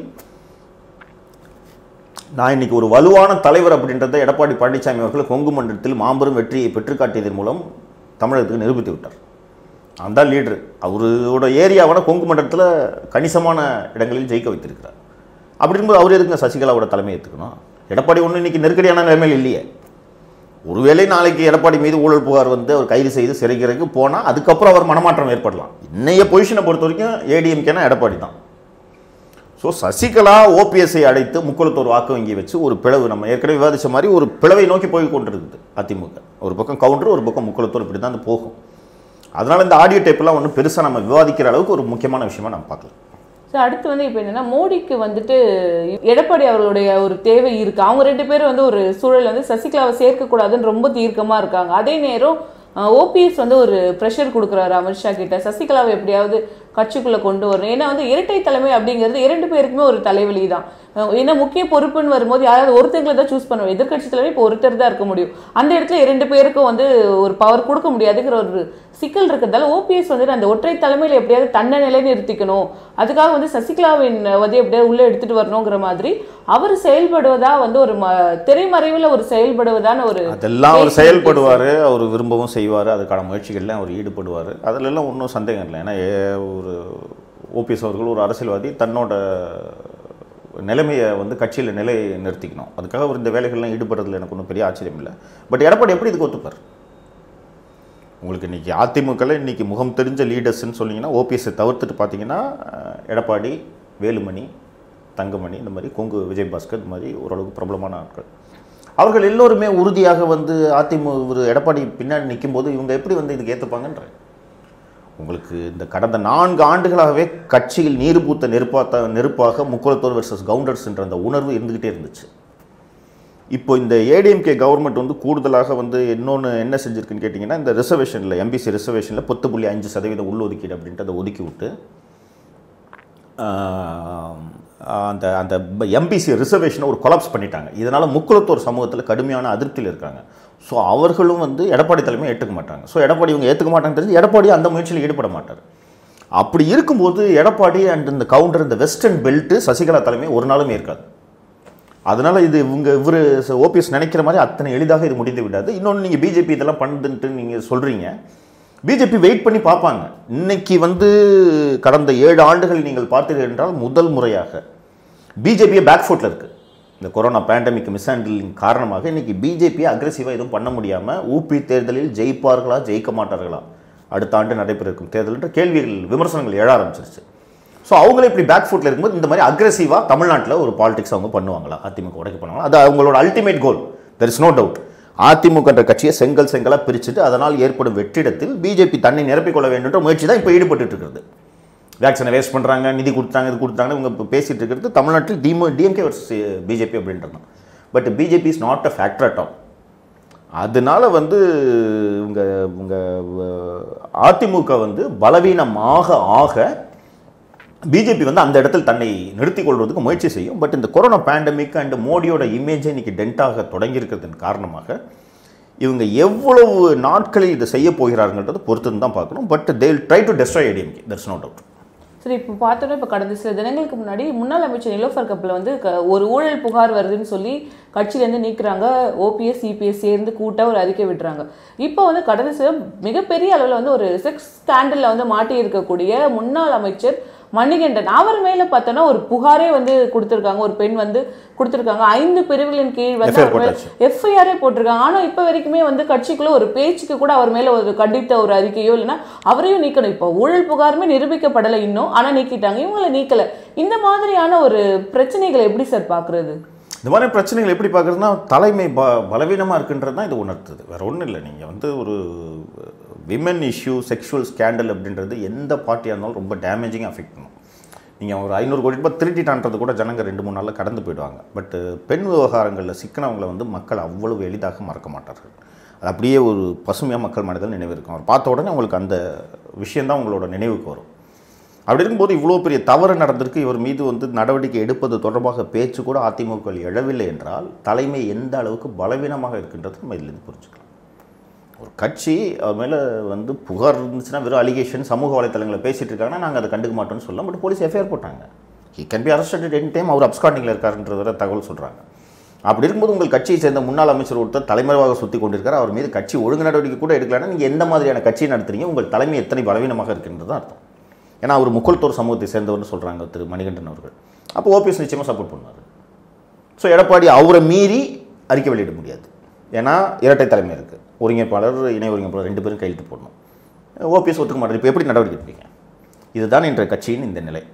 நான் இன்னைக்கு ஒரு வலுவான தலைவர் அப்படின்றத எடப்பாடி பழனிசாமி அவர்கள் கொங்கு மண்டலத்தில் மாபெரும் வெற்றியை பெற்று காட்டியதன் மூலம் தமிழகத்துக்கு நிரூபித்து விட்டார் அந்த லீடர் அவரோட ஏரியாவான கொங்கு மண்டலத்தில் கணிசமான இடங்களில் ஜெயிக்க வைத்திருக்கிறார் அப்படி இருக்கும்போது அவர் எதுக்குங்க சசிகலாவோட தலைமை ஏற்றுக்கணும் எடப்பாடி ஒன்றும் இன்னைக்கு நெருக்கடியான நிலைமையில் இல்லையே ஒருவேளை நாளைக்கு எடப்பாடி மீது ஊழல் புகார் வந்து அவர் கைது செய்து சிறைக்கிறதுக்கு போனால் அதுக்கப்புறம் அவர் மனமாற்றம் ஏற்படலாம் இன்னைய பொசிஷனை பொறுத்த வரைக்கும் ஏடிஎம்கேனா எடப்பாடி தான் ஸோ சசிகலா ஓபிஎஸ்ஐ அழைத்து முக்குளத்தோர் வாக்கு வங்கி வச்சு ஒரு பிளவு நம்ம ஏற்கனவே விவாதிச்ச மாதிரி ஒரு பிளவை நோக்கி போய் கொண்டிருக்குது அதிமுக ஒரு பக்கம் கவுண்டர் ஒரு பக்கம் முக்குளத்தோர் இப்படி தான் அது போகும் அதனால இந்த ஆடியோ டேப்லாம் ஒன்றும் பெருசாக நம்ம விவாதிக்கிற அளவுக்கு ஒரு முக்கியமான விஷயமா நம்ம பார்க்கலாம் ஸோ அடுத்து வந்து இப்போ என்னன்னா மோடிக்கு வந்துட்டு எடப்பாடி அவர்களுடைய ஒரு தேவை இருக்கு அவங்க ரெண்டு பேரும் வந்து ஒரு சூழல் வந்து சசிகலாவை சேர்க்கக்கூடாதுன்னு ரொம்ப தீர்க்கமா இருக்காங்க அதே நேரம் ஓபிஎஸ் வந்து ஒரு ப்ரெஷர் கொடுக்குறாரு அமித்ஷா கிட்ட சசிகலாவை எப்படியாவது கட்சிக்குள்ள கொண்டு வரணும் ஏன்னா வந்து இரட்டை தலைமை அப்படிங்கிறது இரண்டு பேருக்குமே ஒரு தலைவலி தான் அஹ் ஏன்னா முக்கிய பொறுப்புன்னு வரும்போது யாராவது ஒருத்தங்களை தான் சூஸ் பண்ணுவோம் எதிர்க்கட்சி தலைவர் இப்போ ஒருத்தர் தான் இருக்க முடியும் அந்த இடத்துல இரண்டு பேருக்கும் வந்து ஒரு பவர் கொடுக்க முடியாதுங்கிற ஒரு சிக்கல் இருக்கிறதால ஓபிஎஸ் வந்துட்டு அந்த ஒற்றை தலைமையில் எப்படியாவது தன்னை நிலைநிறுத்திக்கணும் அதுக்காக வந்து சசிகலாவின் வந்து எப்படியாவது உள்ள எடுத்துட்டு வரணுங்கிற மாதிரி அவர் செயல்படுவதா வந்து ஒரு ம- திரைமறைவுல ஒரு செயல்படுவதான ஒரு அதெல்லாம் அவர் பேச்சு செயல்படுவார் அவர் விரும்பவும் செய்வார் அதுக்கான முயற்சிகள்லாம் அவர் ஈடுபடுவார் அதிலெல்லாம் ஒன்றும் சந்தேகம் இல்லை ஏன்னா ஏ- ஒரு ஓபிஎஸ் அவர்கள் ஒரு அரசியல்வாதி தன்னோட நிலைமையை வந்து கட்சியில் நிலை நிறுத்திக்கணும் அதுக்காக அவர் இந்த வேலைகள்லாம் ஈடுபடுறதுல எனக்கு ஒன்றும் பெரிய ஆச்சரியம் இல்லை பட் எடப்பாடி எப்படி இதுக்கு ஒத்துப்பார் உங்களுக்கு இன்னைக்கு அதிமுகவில் இன்னைக்கு முகம் தெரிஞ்ச லீடர்ஸ்ன்னு சொன்னீங்கன்னா ஓபிஎஸ்ஸை தவிர்த்துட்டு பார்த்தீங்கன்னா அஹ், எடப்பாடி வேலுமணி தங்கமணி இந்த மாதிரி கொங்கு விஜயபாஸ்கர் இந்த மாதிரி ஓரளவுக்கு பிரபலமான ஆட்கள் அவர்கள் எல்லோருமே உறுதியாக வந்து அதிமுக ஒரு எடப்பாடி பின்னாடி நிக்கும்போது இவங்க எப்படி வந்து இதுக்கு ஏற்றுப்பாங்கன்ற உங்களுக்கு இந்த கடந்த நான்கு ஆண்டுகளாகவே கட்சியில் நீர் பூத்த நெருப்பாத்த நெருப்பாக முக்குளத்தோர் வெர்சஸ் கவுண்டர்ஸ்ன்ற அந்த உணர்வு இருந்துக்கிட்டே இருந்துச்சு இப்போ இந்த ஏடிஎம்கே கவர்மெண்ட் வந்து கூடுதலாக வந்து இன்னொன்று என்ன செஞ்சிருக்குன்னு கேட்டிங்கன்னா இந்த ரிசர்வேஷனில் எம்பிசி ரிசர்வேஷனில் பத்து புள்ளி அஞ்சு சதவீத உள்ஒதுக்கீடு அப்படின்ட்டு அதை ஒதுக்கி விட்டு ஆஹ், அந்த அந்த எம்பிசி ரிசர்வேஷனை ஒரு கொலாப்ஸ் பண்ணிட்டாங்க இதனால் முக்குளத்தோர் சமூகத்தில் கடுமையான அதிருப்தியில் இருக்காங்க ஸோ அவர்களும் வந்து எடப்பாடி தலைமையை ஏற்றுக்க மாட்டாங்க ஸோ எடப்பாடி இவங்க ஏற்றுக்க மாட்டாங்கன்னு தெரிஞ்சு எடப்பாடி அந்த முயற்சியில் ஈடுபட மாட்டார் அப்படி இருக்கும்போது எடப்பாடி அண்ட் இந்த கவுண்டர் இந்த வெஸ்டர்ன் பெல்ட்டு சசிகலா தலைமை ஒரு நாளும் ஏற்காது அதனால இது இவங்க இவர் ஓபிஎஸ் நினைக்கிற மாதிரி அத்தனை எளிதாக இது முடிந்து விடாது இன்னொன்று நீங்கள் பிஜேபி இதெல்லாம் பண்ணுதுன்ட்டு நீங்கள் சொல்கிறீங்க பிஜேபி வெயிட் பண்ணி பார்ப்பாங்க இன்னைக்கு வந்து கடந்த ஏழு ஆண்டுகள் நீங்கள் பார்த்தீர்கள் என்றால் முதல் முறையாக பிஜேபியை பேக் ஃபுட்டில் இருக்குது இந்த கொரோனா பேண்டமிக் மிஸ் ஹேண்டிலிங் காரணமாக இன்னைக்கு பிஜேபியை அக்ரெசிவாக எதுவும் பண்ண முடியாமல் ஊபி தேர்தலில் ஜெயிப்பார்களா ஜெயிக்க மாட்டார்களா அடுத்த ஆண்டு நடைபெற இருக்கும் தேர்தல் என்ற கேள்விகள் விமர்சனங்கள் எழ ஆரம்பிச்சிருச்சு ஸோ அவங்களே இப்படி பேக் ஃபுட்டில் இருக்கும்போது இந்த மாதிரி அக்ரெசிவாக தமிழ்நாட்டில் ஒரு பாலிடிக்ஸ் அவங்க பண்ணுவாங்களா அதிமுக உடைக்க பண்ணுவாங்களா அது அவங்களோட ultimate goal there is no doubt AIADMK என்ற கட்சியை செங்கல் செங்கலாக பிரிச்சுட்டு அதனால் ஏற்படும் வெற்றிடத்தில் பிஜேபி தன்னை நிரப்பிக்கொள்ள வேண்டுன்ற முயற்சி தான் இப்போ ஈடுபட்டு இருக்கிறது வேக்சினை வேஸ்ட் பண்ணுறாங்க நிதி கொடுத்தாங்க இது கொடுத்தாங்க இவங்க இப்போ பேசிட்டு இருக்கிறது தமிழ்நாட்டில் டிமோ டிஎம்கே வர்சஸ் பிஜேபி அப்படின்றது தான் but BJP is not a factor at all அதனால வந்து இவங்க இவங்க அஹ், அதிமுக வந்து பலவீனமாக ஆக பிஜேபி வந்து அந்த இடத்தில் தன்னை நிறுத்திக் கொள்வதற்கு முயற்சி செய்யும் பட் இந்த கொரோனா பேண்டமிக் அண்ட் மோடியோட இமேஜை இன்னைக்கு டென்ட்டாக தொடங்கியிருக்கிறதன் காரணமாக இவங்க எவ்வளவு நாட்களில் இதை செய்ய போகிறார்கள்ன்றது பொறுத்து தான் பார்க்கணும் but they try to destroy ADMK that's no doubt சரி இப்போ பார்த்தோன்னா இப்போ கடந்த சில தினங்களுக்கு முன்னாடி முன்னாள் அமைச்சர் நிலோஃபர் கப்பில் வந்து க- ஒரு ஊழல் புகார் வருதுன்னு சொல்லி கட்சியிலேருந்து நீக்குறாங்க ஓபிஎஸ் சிபிஎஸ் சேர்ந்து கூட்டா ஒரு அறிக்கை விட்டுறாங்க இப்போ வந்து கடந்த சில மிகப்பெரிய அளவில் வந்து ஒரு செக்ஸ் ஸ்கேண்டலில் வந்து மாட்டி இருக்கக்கூடிய முன்னாள் அமைச்சர் மணிகண்டன் அவர் மேல பார்த்தோன்னா ஒரு புகாரே வந்து கொடுத்திருக்காங்க ஒரு பெண் வந்து கொடுத்திருக்காங்க ஐந்து பிரிவுகளின் கீழ் வந்து FIR அவர் மேல போட்டாச்சு. எஃப்ஐஆரே போட்டிருக்காங்க ஆனா இப்ப வரைக்குமே வந்து கட்சிக்குள்ள ஒரு பேச்சுக்கு கூட அவர் மேல ஒரு கண்டித்த ஒரு அறிக்கையோ இல்லைன்னா அவரையும் நீக்கணும் இப்போ ஊழல் புகாருமே நிரூபிக்கப்படலை இன்னும் ஆனா நீக்கிட்டாங்க இவங்கள நீக்கல இந்த மாதிரியான ஒரு பிரச்சனைகளை எப்படி சார் பாக்குறது இந்த மாதிரி பிரச்சனைகள் எப்படி பார்க்குறதுனா தலைமை ப பலவீனமாக இருக்குன்றது தான் இது உணர்த்துது வேற ஒன்றும் இல்லை நீங்கள் வந்து ஒரு விமன் இஷ்யூ செக்ஷுவல் ஸ்கேண்டல் அப்படின்றது எந்த பார்ட்டியாக இருந்தாலும் ரொம்ப டேமேஜிங்காக அஃபெக்ட் பண்ணும் நீங்கள் ஒரு ஐநூறு கோடி ரூபாய் திருட்டிட்டான்றது கூட ஜனங்க ரெண்டு மூணு நாளில் கடந்து போயிடுவாங்க பட் பெண் விவகாரங்களில் சிக்கனவங்களை வந்து மக்கள் அவ்வளவு எளிதாக மறக்க மாட்டார்கள் அது அப்படியே ஒரு பசுமையாக மக்கள் மனதில் நினைவு இருக்கும் அவர் பார்த்த உடனே உங்களுக்கு அந்த விஷயந்தான் உங்களோட நினைவுக்கு வரும் அப்படி இருக்கும்போது இவ்வளோ பெரிய தவறு நடந்திருக்கு இவர் மீது வந்து நடவடிக்கை எடுப்பது தொடர்பாக பேச்சு கூட அதிமுக எழவில்லை என்றால் தலைமை எந்த அளவுக்கு பலவீனமாக இருக்கின்றது நம்ம இதிலிருந்து புரிஞ்சுக்கலாம் ஒரு கட்சி அவர் மேலே வந்து புகார் இருந்துச்சுன்னா வெறும் அலிகேஷன் சமூக வலைத்தளங்களில் பேசிட்டு இருக்காங்கன்னா நாங்கள் அதை கண்டுக்க மாட்டோம்னு சொல்லலாம் பட் போலீஸ் எஃப்ஐஆர் போட்டாங்க he can be arrested any time அவர் அப்ஸ்காண்டிங்கில் இருக்காருன்றது வரை தகவல் சொல்கிறாங்க அப்படி இருக்கும்போது உங்கள் கட்சியை சேர்ந்த முன்னாள் அமைச்சர் ஒருத்தர் தலைமறைவாக சுற்றி கொண்டிருக்கார் அவர் மீது கட்சி ஒழுங்கு நடவடிக்கை கூட எடுக்கலன்னா நீங்கள் எந்த மாதிரியான கட்சியை நடத்துறீங்க உங்கள் தலைமை எத்தனை பலவீனமாக இருக்கின்றது தான் அர்த்தம் ஏன்னா அவர் முக்குளத்தோர் சமூகத்தை சேர்ந்தவர்னு சொல்கிறாங்க திரு மணிகண்டன் அவர்கள் அப்போ ஓபிஎஸ் நிச்சயமாக சப்போர்ட் பண்ணுவார் ஸோ எடப்பாடி அவரை மீறி அறிக்கை வெளியிட முடியாது ஏன்னா இரட்டை தலைமை இருக்குது ஒருங்கிணைப்பாளர் இணை ஒருங்கிணைப்பாளர் ரெண்டு பேரும் கையெழுத்து போடணும் ஓபிஎஸ் ஒத்துக்க மாட்டார் இப்போ எப்படி நடவடிக்கை எடுப்பீங்க இதுதான் இன்றைய கட்சியின் இந்த நிலை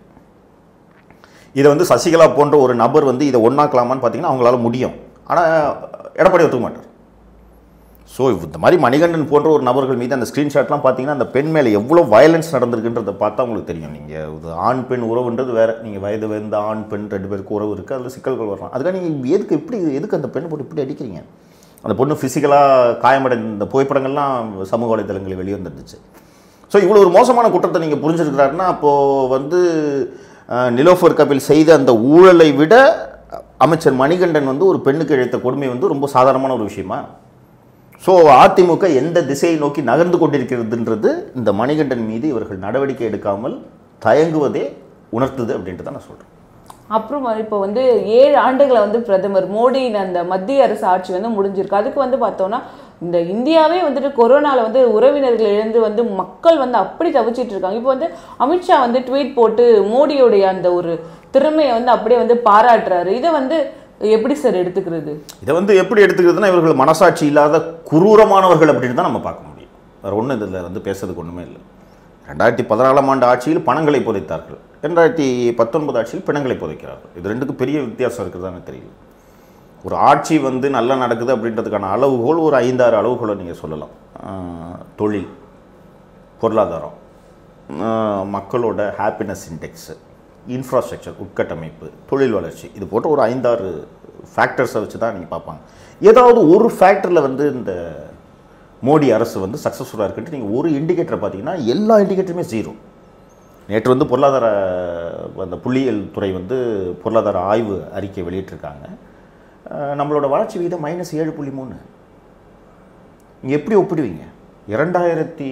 இதை வந்து சசிகலா போன்ற ஒரு நபர் வந்து இதை ஒன்றாக்கலாமான்னு பார்த்தீங்கன்னா அவங்களால முடியும் ஆனால் எடப்பாடி ஒத்துக்க மாட்டார் ஸோ இந்த மாதிரி மணிகண்டன் போன்ற ஒரு நபர்கள் மீது அந்த ஸ்க்ரீன்ஷாட்லாம் பார்த்தீங்கன்னா அந்த பெண் மேலே எவ்வளோ வயலன்ஸ் நடந்திருக்குன்றதை பார்த்தா உங்களுக்கு தெரியும் நீங்கள் இது ஆண் பெண் உறவுன்றது வேறு நீங்கள் வயது வந்த ஆண் பெண் ரெண்டு பேருக்கு உறவு இருக்குது அதில் சிக்கல்கள் வரலாம் அதுக்காக நீங்கள் எதுக்கு எப்படி எதுக்கு அந்த பெண்ணை போட்டு இப்படி அடிக்கிறீங்க அந்த பொண்ணு ஃபிசிக்கலாக காயமடைந்த இந்த புகைப்படங்கள்லாம் சமூக வலைதளங்களில் வெளியே வந்துருந்துச்சு ஸோ இவ்வளோ ஒரு மோசமான குற்றத்தை நீங்கள் புரிஞ்சிருக்கிறாருன்னா அப்போது வந்து அஹ், நிலோஃபர் கபில் செய்த அந்த ஊழலை விட அமைச்சர் மணிகண்டன் வந்து ஒரு பெண்ணுக்கு இழைத்த கொடுமை வந்து ரொம்ப சாதாரணமான ஒரு விஷயமா ஸோ அதிமுக எந்த திசையை நோக்கி நகர்ந்து கொண்டிருக்கிறதுன்றது இந்த மணிகண்டன் மீது இவர்கள் நடவடிக்கை எடுக்காமல் தயங்குவதே உணர்த்துது அப்படின்ட்டு தான் நான் சொல்கிறேன் அப்புறம் இப்போ வந்து ஏழு ஆண்டுகளை வந்து பிரதமர் மோடியின் அந்த மத்திய அரசு ஆட்சி வந்து முடிஞ்சிருக்கு அதுக்கு வந்து பார்த்தோம்னா இந்த இந்தியாவே வந்துட்டு கொரோனால வந்து உறவினர்கள் இழந்து வந்து மக்கள் வந்து அப்படி தவிச்சிட்டு இருக்காங்க இப்போ வந்து அமித்ஷா வந்து ட்வீட் போட்டு மோடியோடைய அந்த ஒரு திறமையை வந்து அப்படியே வந்து பாராட்டுறாரு இதை வந்து எப்படி சார் எடுத்துக்கிறது இதை வந்து எப்படி எடுத்துக்கிறதுனா இவர்கள் மனசாட்சி இல்லாத குரூரமானவர்கள் அப்படின்னு தான் நம்ம பார்க்க முடியும் வேறு ஒன்றும் இதில் வந்து பேசுறதுக்கு ஒன்றுமே இல்லை ரெண்டாயிரத்தி பதினாலாம் ஆண்டு ஆட்சியில் பணங்களை புதைத்தார்கள் ரெண்டாயிரத்தி பத்தொன்பது ஆட்சியில் பிணங்களை புதைக்கிறார்கள் இது ரெண்டுக்கும் பெரிய வித்தியாசம் இருக்குதான்னு தெரியல ஒரு ஆட்சி வந்து நல்லா நடக்குது அப்படின்றதுக்கான அளவுகோல் ஒரு ஐந்தாறு அளவுகோலை நீங்கள் சொல்லலாம் ஆஹ் தொழில் பொருளாதாரம் ஆஹ் மக்களோட ஹாப்பினஸ் இண்டெக்ஸு இன்ஃப்ராஸ்ட்ரக்சர் உட்கட்டமைப்பு தொழில் வளர்ச்சி இது போன்ற ஒரு ஐந்தாறு ஃபேக்டர்ஸை வச்சு தான் நீங்கள் பார்ப்பாங்க ஏதாவது ஒரு ஃபேக்டரில் வந்து இந்த மோடி அரசு வந்து சக்ஸஸ்ஃபுல்லாக இருக்குன்ட்டு நீங்கள் ஒரு இண்டிகேட்டரை பார்த்தீங்கன்னா எல்லா இண்டிகேட்டருமே ஜீரோ நேற்று வந்து பொருளாதார அந்த புள்ளியியல் துறை வந்து பொருளாதார ஆய்வு அறிக்கை வெளியிட்டிருக்காங்க அஹ் நம்மளோட வளர்ச்சி விகிதம் மைனஸ் ஏழு புள்ளி மூணு நீங்கள் எப்படி ஒப்பிடுவீங்க இரண்டாயிரத்தி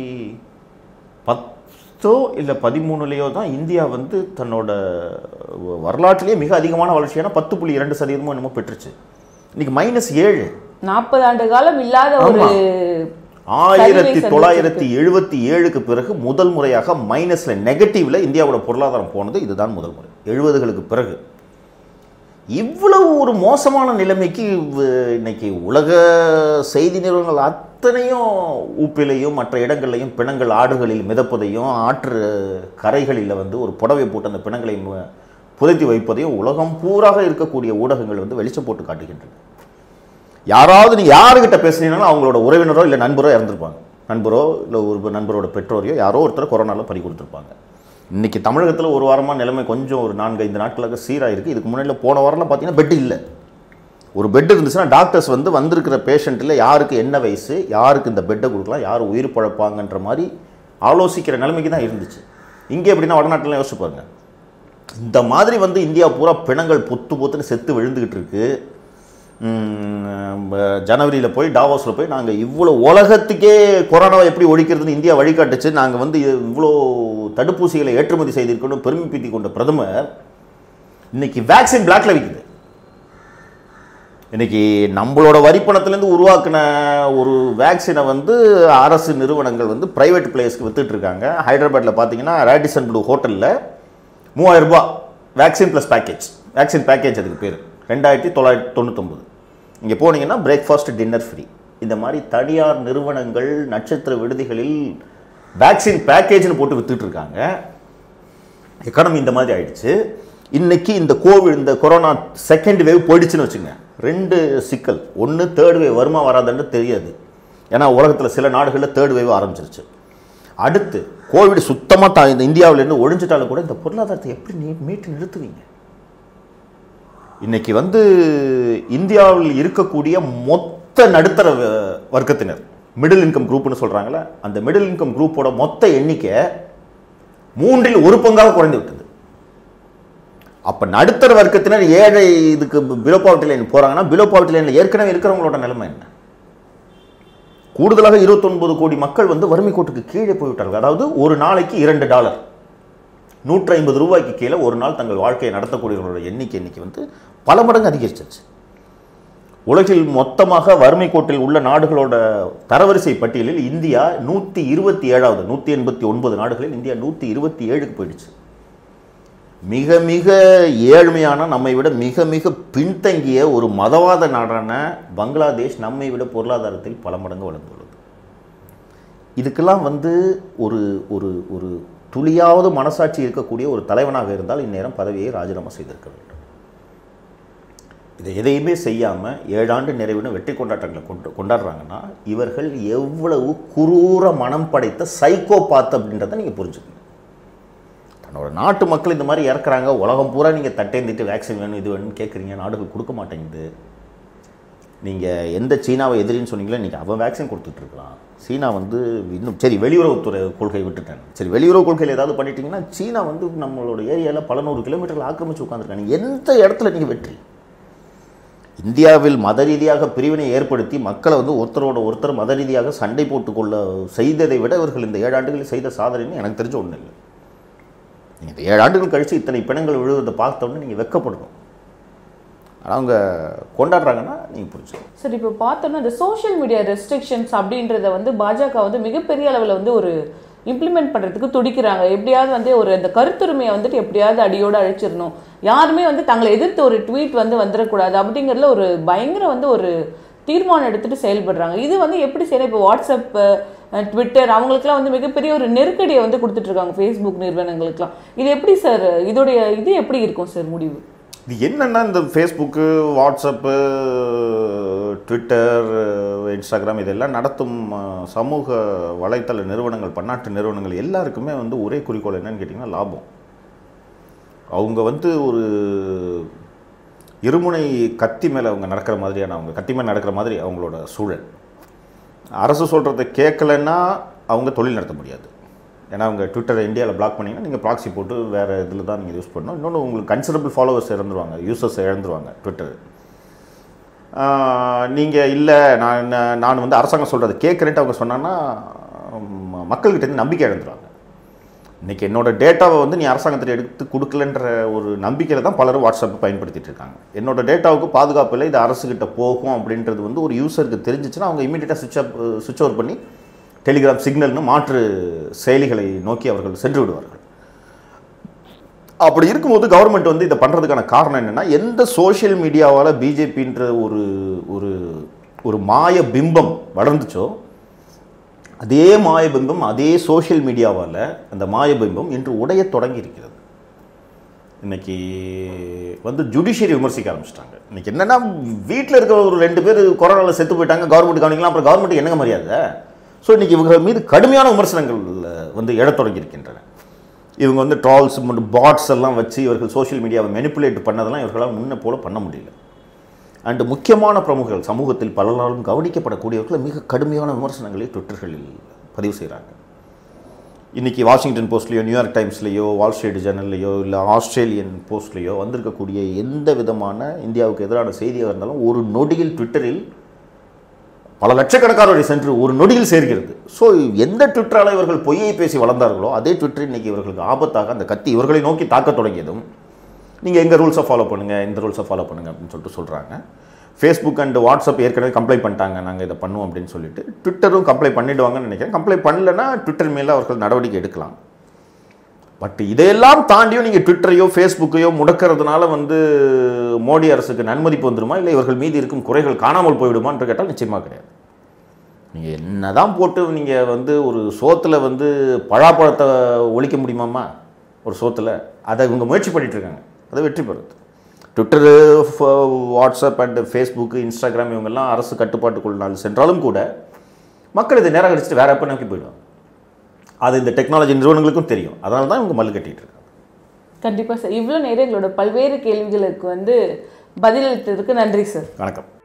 பத்தோ இல்லை பதிமூணுலேயோ தான் இந்தியா வந்து தன்னோட வரலாற்றிலேயே மிக அதிகமான வளர்ச்சியான பத்து புள்ளி இரண்டு சதவீதமும் என்னமோ பெற்றுச்சு இன்னைக்கு மைனஸ் ஏழு நாற்பது ஆண்டு காலம் இல்லாத ஒரு ஆமா. ஆயிரத்தி சரிவை தொள்ளாயிரத்தி எழுபத்தி ஏழுக்கு பிறகு முதல் முறையாக மைனஸ்ல நெகட்டிவ்ல இந்தியாவோட பொருளாதாரம் போனது இதுதான் முதல் முறை எழுபதுகளுக்கு பிறகு இவ்வளவு ஒரு மோசமான நிலைமைக்கு இவ்- இன்னைக்கு உலக செய்தி நிறுவனங்கள் அத்தனையும் ஊப்பிலையும் மற்ற இடங்கள்லையும் பிணங்கள் ஆடுகளில் மிதப்பதையும் ஆற்று கரைகளில் வந்து ஒரு புடவை போட்டு அந்த பிணங்களை மு- புதைத்து வைப்பதையும் உலகம் பூராக இருக்கக்கூடிய ஊடகங்கள் வந்து வெளிச்சம் போட்டு காட்டுகின்றன யாராவது நீங்கள் யாருக்கிட்ட பேசுனீங்கனாலும் அவங்களோட உறவினரோ இல்லை நண்பரோ இறந்துருப்பாங்க நண்பரோ இல்லை ஒரு நண்பரோட பெற்றோரையோ யாரோ ஒருத்தர் கொரோனாவில் பறி கொடுத்துருப்பாங்க இன்னைக்கு தமிழகத்தில் ஒரு வாரமாக நிலைமை கொஞ்சம் ஒரு நான்கு ஐந்து நாட்களாக சீராக இருக்குது இதுக்கு முன்னாடி போன வாரம்லாம் பார்த்தீங்கன்னா பெட் இல்லை ஒரு பெட் இருந்துச்சுன்னா டாக்டர்ஸ் வந்து வந்திருக்கிற பேஷண்ட்டில் யாருக்கு என்ன வயசு யாருக்கு இந்த பெட்டை கொடுக்கலாம் யார் உயிர் பழப்பாங்கன்ற மாதிரி ஆலோசிக்கிற நிலைமைக்கு தான் இருந்துச்சு இங்கே எப்படின்னா வடநாட்டிலாம் யோசிச்சு பாருங்க இந்த மாதிரி வந்து இந்தியா பூரா பிணங்கள் பொத்து பொத்துன்னு செத்து விழுந்துக்கிட்டு இருக்கு ஜனவரியில் போய் டாவோஸில் போய் நாங்கள் இவ்வளோ உலகத்துக்கே கொரோனாவை எப்படி ஒழிக்கிறதுன்னு இந்தியா வழிகாட்டுச்சு நாங்கள் வந்து இவ்வளோ தடுப்பூசிகளை ஏற்றுமதி செய்திருக்கணும் பெருமைப்படுத்தி கொண்ட பிரதமர் இன்னைக்கு வேக்சின் பிளாக்ல விற்குது இன்னைக்கு நம்மளோட வரிப்பணத்துலேருந்து உருவாக்கின ஒரு வேக்சினை வந்து அரசு நிறுவனங்கள் வந்து பிரைவேட் பிளேயர்ஸ்க்கு வித்துட்டு இருக்காங்க ஹைதராபாத்தில் பார்த்தீங்கன்னா ரேடிசன் ப்ளூ ஹோட்டலில் மூவாயிரம் ரூபாய் vaccine plus package vaccine package அதுக்கு பேர் ரெண்டாயிரத்தி தொள்ளாயிரத்தி தொண்ணூத்தொம்பது இங்கே போனீங்கன்னா பிரேக்ஃபாஸ்ட் டின்னர் ஃப்ரீ இந்த மாதிரி தனியார் நிறுவனங்கள் நட்சத்திர விடுதிகளில் வேக்சின் பேக்கேஜ்னு போட்டு வித்துட்டு இருக்காங்க எக்கானமி இந்த மாதிரி ஆயிடுச்சு இன்னைக்கு இந்த கோவிட் இந்த கொரோனா செகண்ட் வேவ் போயிடுச்சுன்னு வச்சுங்க ரெண்டு சிக்கல் ஒன்று தேர்ட் வேவ் வருமா வராதுன்னு தெரியாது ஏன்னா உலகத்தில் சில நாடுகளில் தேர்ட் வேவ் ஆரம்பிச்சிருச்சு அடுத்து கோவிட் சுத்தமாக தா இந்த இந்தியாவிலேருந்து ஒழிஞ்சிட்டாலும் கூட இந்த பொருளாதாரத்தை எப்படி நீ மீட்டு நிறுத்துவீங்க இன்னைக்கு வந்து இந்தியாவில் இருக்கக்கூடிய மொத்த நடுத்தர வ- வர்க்கத்தினர் மிடில் இன்கம் குரூப்னு சொல்கிறாங்களே அந்த மிடில் இன்கம் குரூப்போட மொத்த எண்ணிக்கை மூன்றில் ஒரு பங்காக குறைந்து விட்டது அப்ப நடுத்தர வர்க்கத்தினர் ஏழை இதுக்கு பிலோ பாவர்ட்டி லைன் போறாங்கன்னா பிலோ பாவர்ட்டி லைன்ல ஏற்கனவே இருக்கிறவங்களோட நிலைமை என்ன கூடுதலாக 29 கோடி மக்கள் வந்து வறுமை கோட்டுக்கு கீழே போய்விட்டார்கள் அதாவது ஒரு நாளைக்கு இரண்டு டாலர் நூற்றி ஐம்பது ரூபாய்க்கு கீழே ஒரு நாள் தங்கள் வாழ்க்கையை நடத்தக்கூடியவர்களோட எண்ணிக்கை எண்ணிக்கை வந்து பல மடங்கு அதிகரிச்சிருச்சு உலகில் மொத்தமாக வறுமை கோட்டில் உள்ள நாடுகளோட தரவரிசை பட்டியலில் இந்தியா நூற்றி இருபத்தி ஏழாவது நூற்றி எண்பத்தி ஒன்பது நாடுகளில் இந்தியா நூற்றி இருபத்தி ஏழுக்கு போயிடுச்சு மிக மிக ஏழ்மையான நம்மை விட மிக மிக பின்தங்கிய ஒரு மதவாத நாடான பங்களாதேஷ் நம்மை விட பொருளாதாரத்தில் பல மடங்கு வளர்ந்துள்ளது இதுக்கெல்லாம் வந்து ஒரு ஒரு ஒரு துளியாவது மனசாட்சி இருக்கக்கூடிய ஒரு தலைவனாக இருந்தால் இந்நேரம் பதவியை ராஜினாமா செய்திருக்க வேண்டும் இதை எதையுமே செய்யாமல் ஏழாண்டு நிறைவுன்னு வெற்றி கொண்டாட்டங்களை கொண்டு கொண்டாடுறாங்கன்னா இவர்கள் எவ்வளவு குரூர மனம் படைத்த சைக்கோ பாத் அப்படின்றத நீங்கள் புரிஞ்சுக்கணும் தன்னோட நாட்டு மக்கள் இந்த மாதிரி இறக்குறாங்க உலகம் பூரா நீங்கள் தட்டேந்திட்டு வேக்சின் வேணும் இது வேணும்னு கேட்குறீங்க நாடுகள் கொடுக்க மாட்டேங்குது நீங்கள் எந்த சீனாவை எதிரின்னு சொன்னீங்களோ இன்றைக்கி அவன் வேக்சின் கொடுத்துட்ருக்கலாம் சீனா வந்து இன்னும் சரி வெளியுறவுத்துறை கொள்கை விட்டுட்டேன் சரி வெளியுறவு கொள்கையில் ஏதாவது பண்ணிட்டீங்கன்னா சீனா வந்து நம்மளோட ஏரியாவில் பல நூறு கிலோமீட்டர்கள் ஆக்கிரமிச்சு உட்காந்துருக்காங்க எந்த இடத்துல நீங்கள் வெற்றி இந்தியாவில் மத ரீதியாக பிரிவினை ஏற்படுத்தி மக்களை வந்து ஒருத்தரோட ஒருத்தர் மத ரீதியாக சண்டை போட்டுக்கொள்ள செய்ததை விட இவர்கள் இந்த ஏழு ஆண்டுகளில் செய்த சாதனைன்னு எனக்கு தெரிஞ்ச ஒன்றும் இல்லை நீங்கள் இந்த ஏழு ஆண்டுகள் கழித்து இத்தனை பிணங்கள் விழுவதை பார்த்தோன்னே நீங்கள் வெக்கப்படணும் ஆனால் அவங்க கொண்டாடுறாங்கன்னா நீங்கள் புரிஞ்சுக்கணும் சரி இப்போ பார்த்தோம்னா இந்த சோஷியல் மீடியா ரெஸ்ட்ரிக்ஷன்ஸ் அப்படின்றத வந்து பாஜக வந்து மிகப்பெரிய அளவில் வந்து ஒரு இம்ப்ளிமெண்ட் பண்ணுறதுக்கு துடிக்கிறாங்க எப்படியாவது வந்து ஒரு அந்த கருத்துரிமையை வந்துட்டு எப்படியாவது அடியோடு அழிச்சிடணும் யாருமே வந்து தங்களை எதிர்த்து ஒரு ட்வீட் வந்து வந்துடக்கூடாது அப்படிங்கிறதுல ஒரு பயங்கர வந்து ஒரு தீர்மானம் எடுத்துட்டு செயல்படுறாங்க இது வந்து எப்படி செய்யணும் இப்போ வாட்ஸ்அப் அஹ், ட்விட்டர் அவங்களுக்குலாம் வந்து மிகப்பெரிய ஒரு நெருக்கடியை வந்து கொடுத்துட்டு இருக்காங்க ஃபேஸ்புக் நிறுவனங்களுக்குலாம் இது எப்படி சார் இதோடைய இது எப்படி இருக்கும் சார் முடிவு இது என்னென்னா இந்த ஃபேஸ்புக்கு வாட்ஸ்அப்பு ட்விட்டர் இன்ஸ்டாகிராம் இதெல்லாம் நடத்தும் அஹ், சமூக வலைத்தள நிறுவனங்கள் பன்னாட்டு நிறுவனங்கள் எல்லாருக்குமே வந்து ஒரே குறிக்கோள் என்னன்னு கேட்டிங்கன்னா லாபம் அவங்க வந்து ஒரு இருமுனை கத்தி மேலே அவங்க நடக்கிற மாதிரியான அவங்க கத்தி மேலே நடக்கிற மாதிரி அவங்களோட சூழல் அரசு சொல்கிறத கேட்கலன்னா அவங்க தொழில் நடத்த முடியாது ஏன்னா அவங்க ட்விட்டரை இந்தியாவில் பிளாக் பண்ணிங்கன்னா நீங்கள் ப்ராக்ஸி போட்டு வேறு இதில் தான் நீங்கள் யூஸ் பண்ணணும் இன்னொன்று உங்களுக்கு கன்சிடபிள் ஃபாலோவர்ஸ் இறந்துருவாங்க யூசர்ஸ் இழந்துருவாங்க ட்விட்டர் நீங்கள் இல்லை நான் நான் வந்து அரசாங்கம் சொல்கிறத கேட்குறேன்ட்டு அவங்க சொன்னாங்கன்னா ம- மக்கள்கிட்ட இருந்து நம்பிக்கை இழந்துருவாங்க இன்றைக்கி என்னோட டேட்டாவை வந்து நீ அரசாங்கத்தில் எடுத்து கொடுக்கலன்ற ஒரு நம்பிக்கையில் தான் பலரும் வாட்ஸ்அப்பை பயன்படுத்திட்டு இருக்காங்க என்னோட டேட்டாவுக்கு பாதுகாப்பு இல்லை இது அரசுகிட்ட போகும் அப்படின்றது வந்து ஒரு யூசருக்கு தெரிஞ்சிச்சுன்னா அவங்க இமீடியட்டாக சுவிட்ச் ஆஃப் சுவிட்ச் ஓவர் பண்ணி டெலிகிராம் சிக்னல்னு மாற்று செயலிகளை நோக்கி அவர்கள் சென்று விடுவார்கள் அப்படி இருக்கும்போது கவர்மெண்ட் வந்து இதை பண்ணுறதுக்கான காரணம் என்னென்னா எந்த சோஷியல் மீடியாவால் பிஜேபின்ற ஒரு ஒரு ஒரு மாய பிம்பம் வளர்ந்துச்சோ அதே மாயபிம்பம் அதே சோஷியல் மீடியாவால் அந்த மாயபிம்பம் இன்று உடையத் தொடங்கி இருக்கிறது இன்னைக்கு வந்து ஜுடிஷியரி விமர்சிக்க ஆரம்பிச்சிட்டாங்க இன்னைக்கு என்னன்னா வீட்டில் இருக்கிற ஒரு ரெண்டு பேர் கொரோனாவில் செத்து போயிட்டாங்க கவர்மெண்ட் கவனிக்கலாம் அப்புறம் கவர்மெண்ட் என்னங்க மரியாதை ஸோ இன்னைக்கு இவங்க மீது கடுமையான விமர்சனங்கள் வந்து எழத் தொடங்கி இருக்கின்றன இவங்க வந்து ட்ரால்ஸ் பாட்ஸ் எல்லாம் வச்சு இவர்கள் சோஷியல் மீடியாவை மெனிப்புலேட் பண்ணதெல்லாம் இவர்களால் முன்ன போல பண்ண முடியல அண்டு முக்கியமான பிரமுகர்கள் சமூகத்தில் பலராலும் கவனிக்கப்படக்கூடியவர்கள் மிக கடுமையான விமர்சனங்களை ட்விட்டர்களில் பதிவு செய்கிறாங்க இன்றைக்கி வாஷிங்டன் போஸ்ட்லேயோ நியூயார்க் டைம்ஸ்லேயோ வால் ஸ்ட்ரீட் ஜேர்னல்லையோ இல்லை ஆஸ்திரேலியன் போஸ்ட்லேயோ வந்திருக்கக்கூடிய எந்த விதமான இந்தியாவுக்கு எதிரான செய்தியாக இருந்தாலும் ஒரு நொடியில் ட்விட்டரில் பல லட்சக்கணக்கானவரை சென்று ஒரு நொடியில் சேர்கிறது ஸோ எந்த ட்விட்டரால் இவர்கள் பொய்யை பேசி வளர்ந்தார்களோ அதே ட்விட்டர் இன்னைக்கு இவர்களுக்கு ஆபத்தாக அந்த கத்தி இவர்களை நோக்கி தாக்கத் தொடங்கியதும் நீங்கள் எங்கள் ரூல்ஸை ஃபாலோ பண்ணுங்கள் இந்த ரூல்ஸை ஃபாலோ பண்ணுங்கள் அப்படின்னு சொல்லிட்டு சொல்கிறாங்க ஃபேஸ்புக் அண்ட் வாட்ஸ்அப் ஏற்கனவே கம்ப்ளைண்ட் பண்ணிட்டாங்க நாங்கள் இதை பண்ணுவோம் அப்படின்னு சொல்லிட்டு ட்விட்டரும் கம்ப்ளைண்ட் பண்ணிடுவாங்கன்னு நினைக்கிறேன் கம்ப்ளைண்ட் பண்ணலன்னா ட்விட்டர் மேலே அவர்கள் நடவடிக்கை எடுக்கலாம் பட் இதையெல்லாம் தாண்டியும் நீங்கள் ட்விட்டரையோ ஃபேஸ்புக்கையோ முடக்கிறதுனால வந்து மோடி அரசுக்கு நன்மதிப்பு வந்துடுமா இல்லை இவர்கள் மீது இருக்கும் குறைகள் காணாமல் போய்விடுமான்னு கேட்டால் நிச்சயமாக கிடையாது நீங்கள் என்னதான் போட்டு நீங்கள் வந்து ஒரு சோத்தில் வந்து பழாப்பழத்தை ஒழிக்க முடியுமாம்மா ஒரு சோத்தில் அதை இவங்க முயற்சி பண்ணிட்டு இருக்காங்க அதை வெற்றி பெறுது Twitter WhatsApp and Facebook Instagram இவங்கெல்லாம் அரசு கட்டுப்பாட்டுக்குள்ளால் சென்றாலும் கூட மக்கள் இதை நேரம் கழிச்சிட்டு வேற எப்போ நோக்கி போயிடுவாங்க அது இந்த டெக்னாலஜி நிறுவனங்களுக்கும் தெரியும் அதனால தான் இவங்க மல்லு கட்டிட்டு இருக்காங்க கண்டிப்பா சார் இவ்வளவு நேரம் எங்களோட பல்வேறு கேள்விகளுக்கு வந்து பதிலளித்ததுக்கு நன்றி சார் வணக்கம்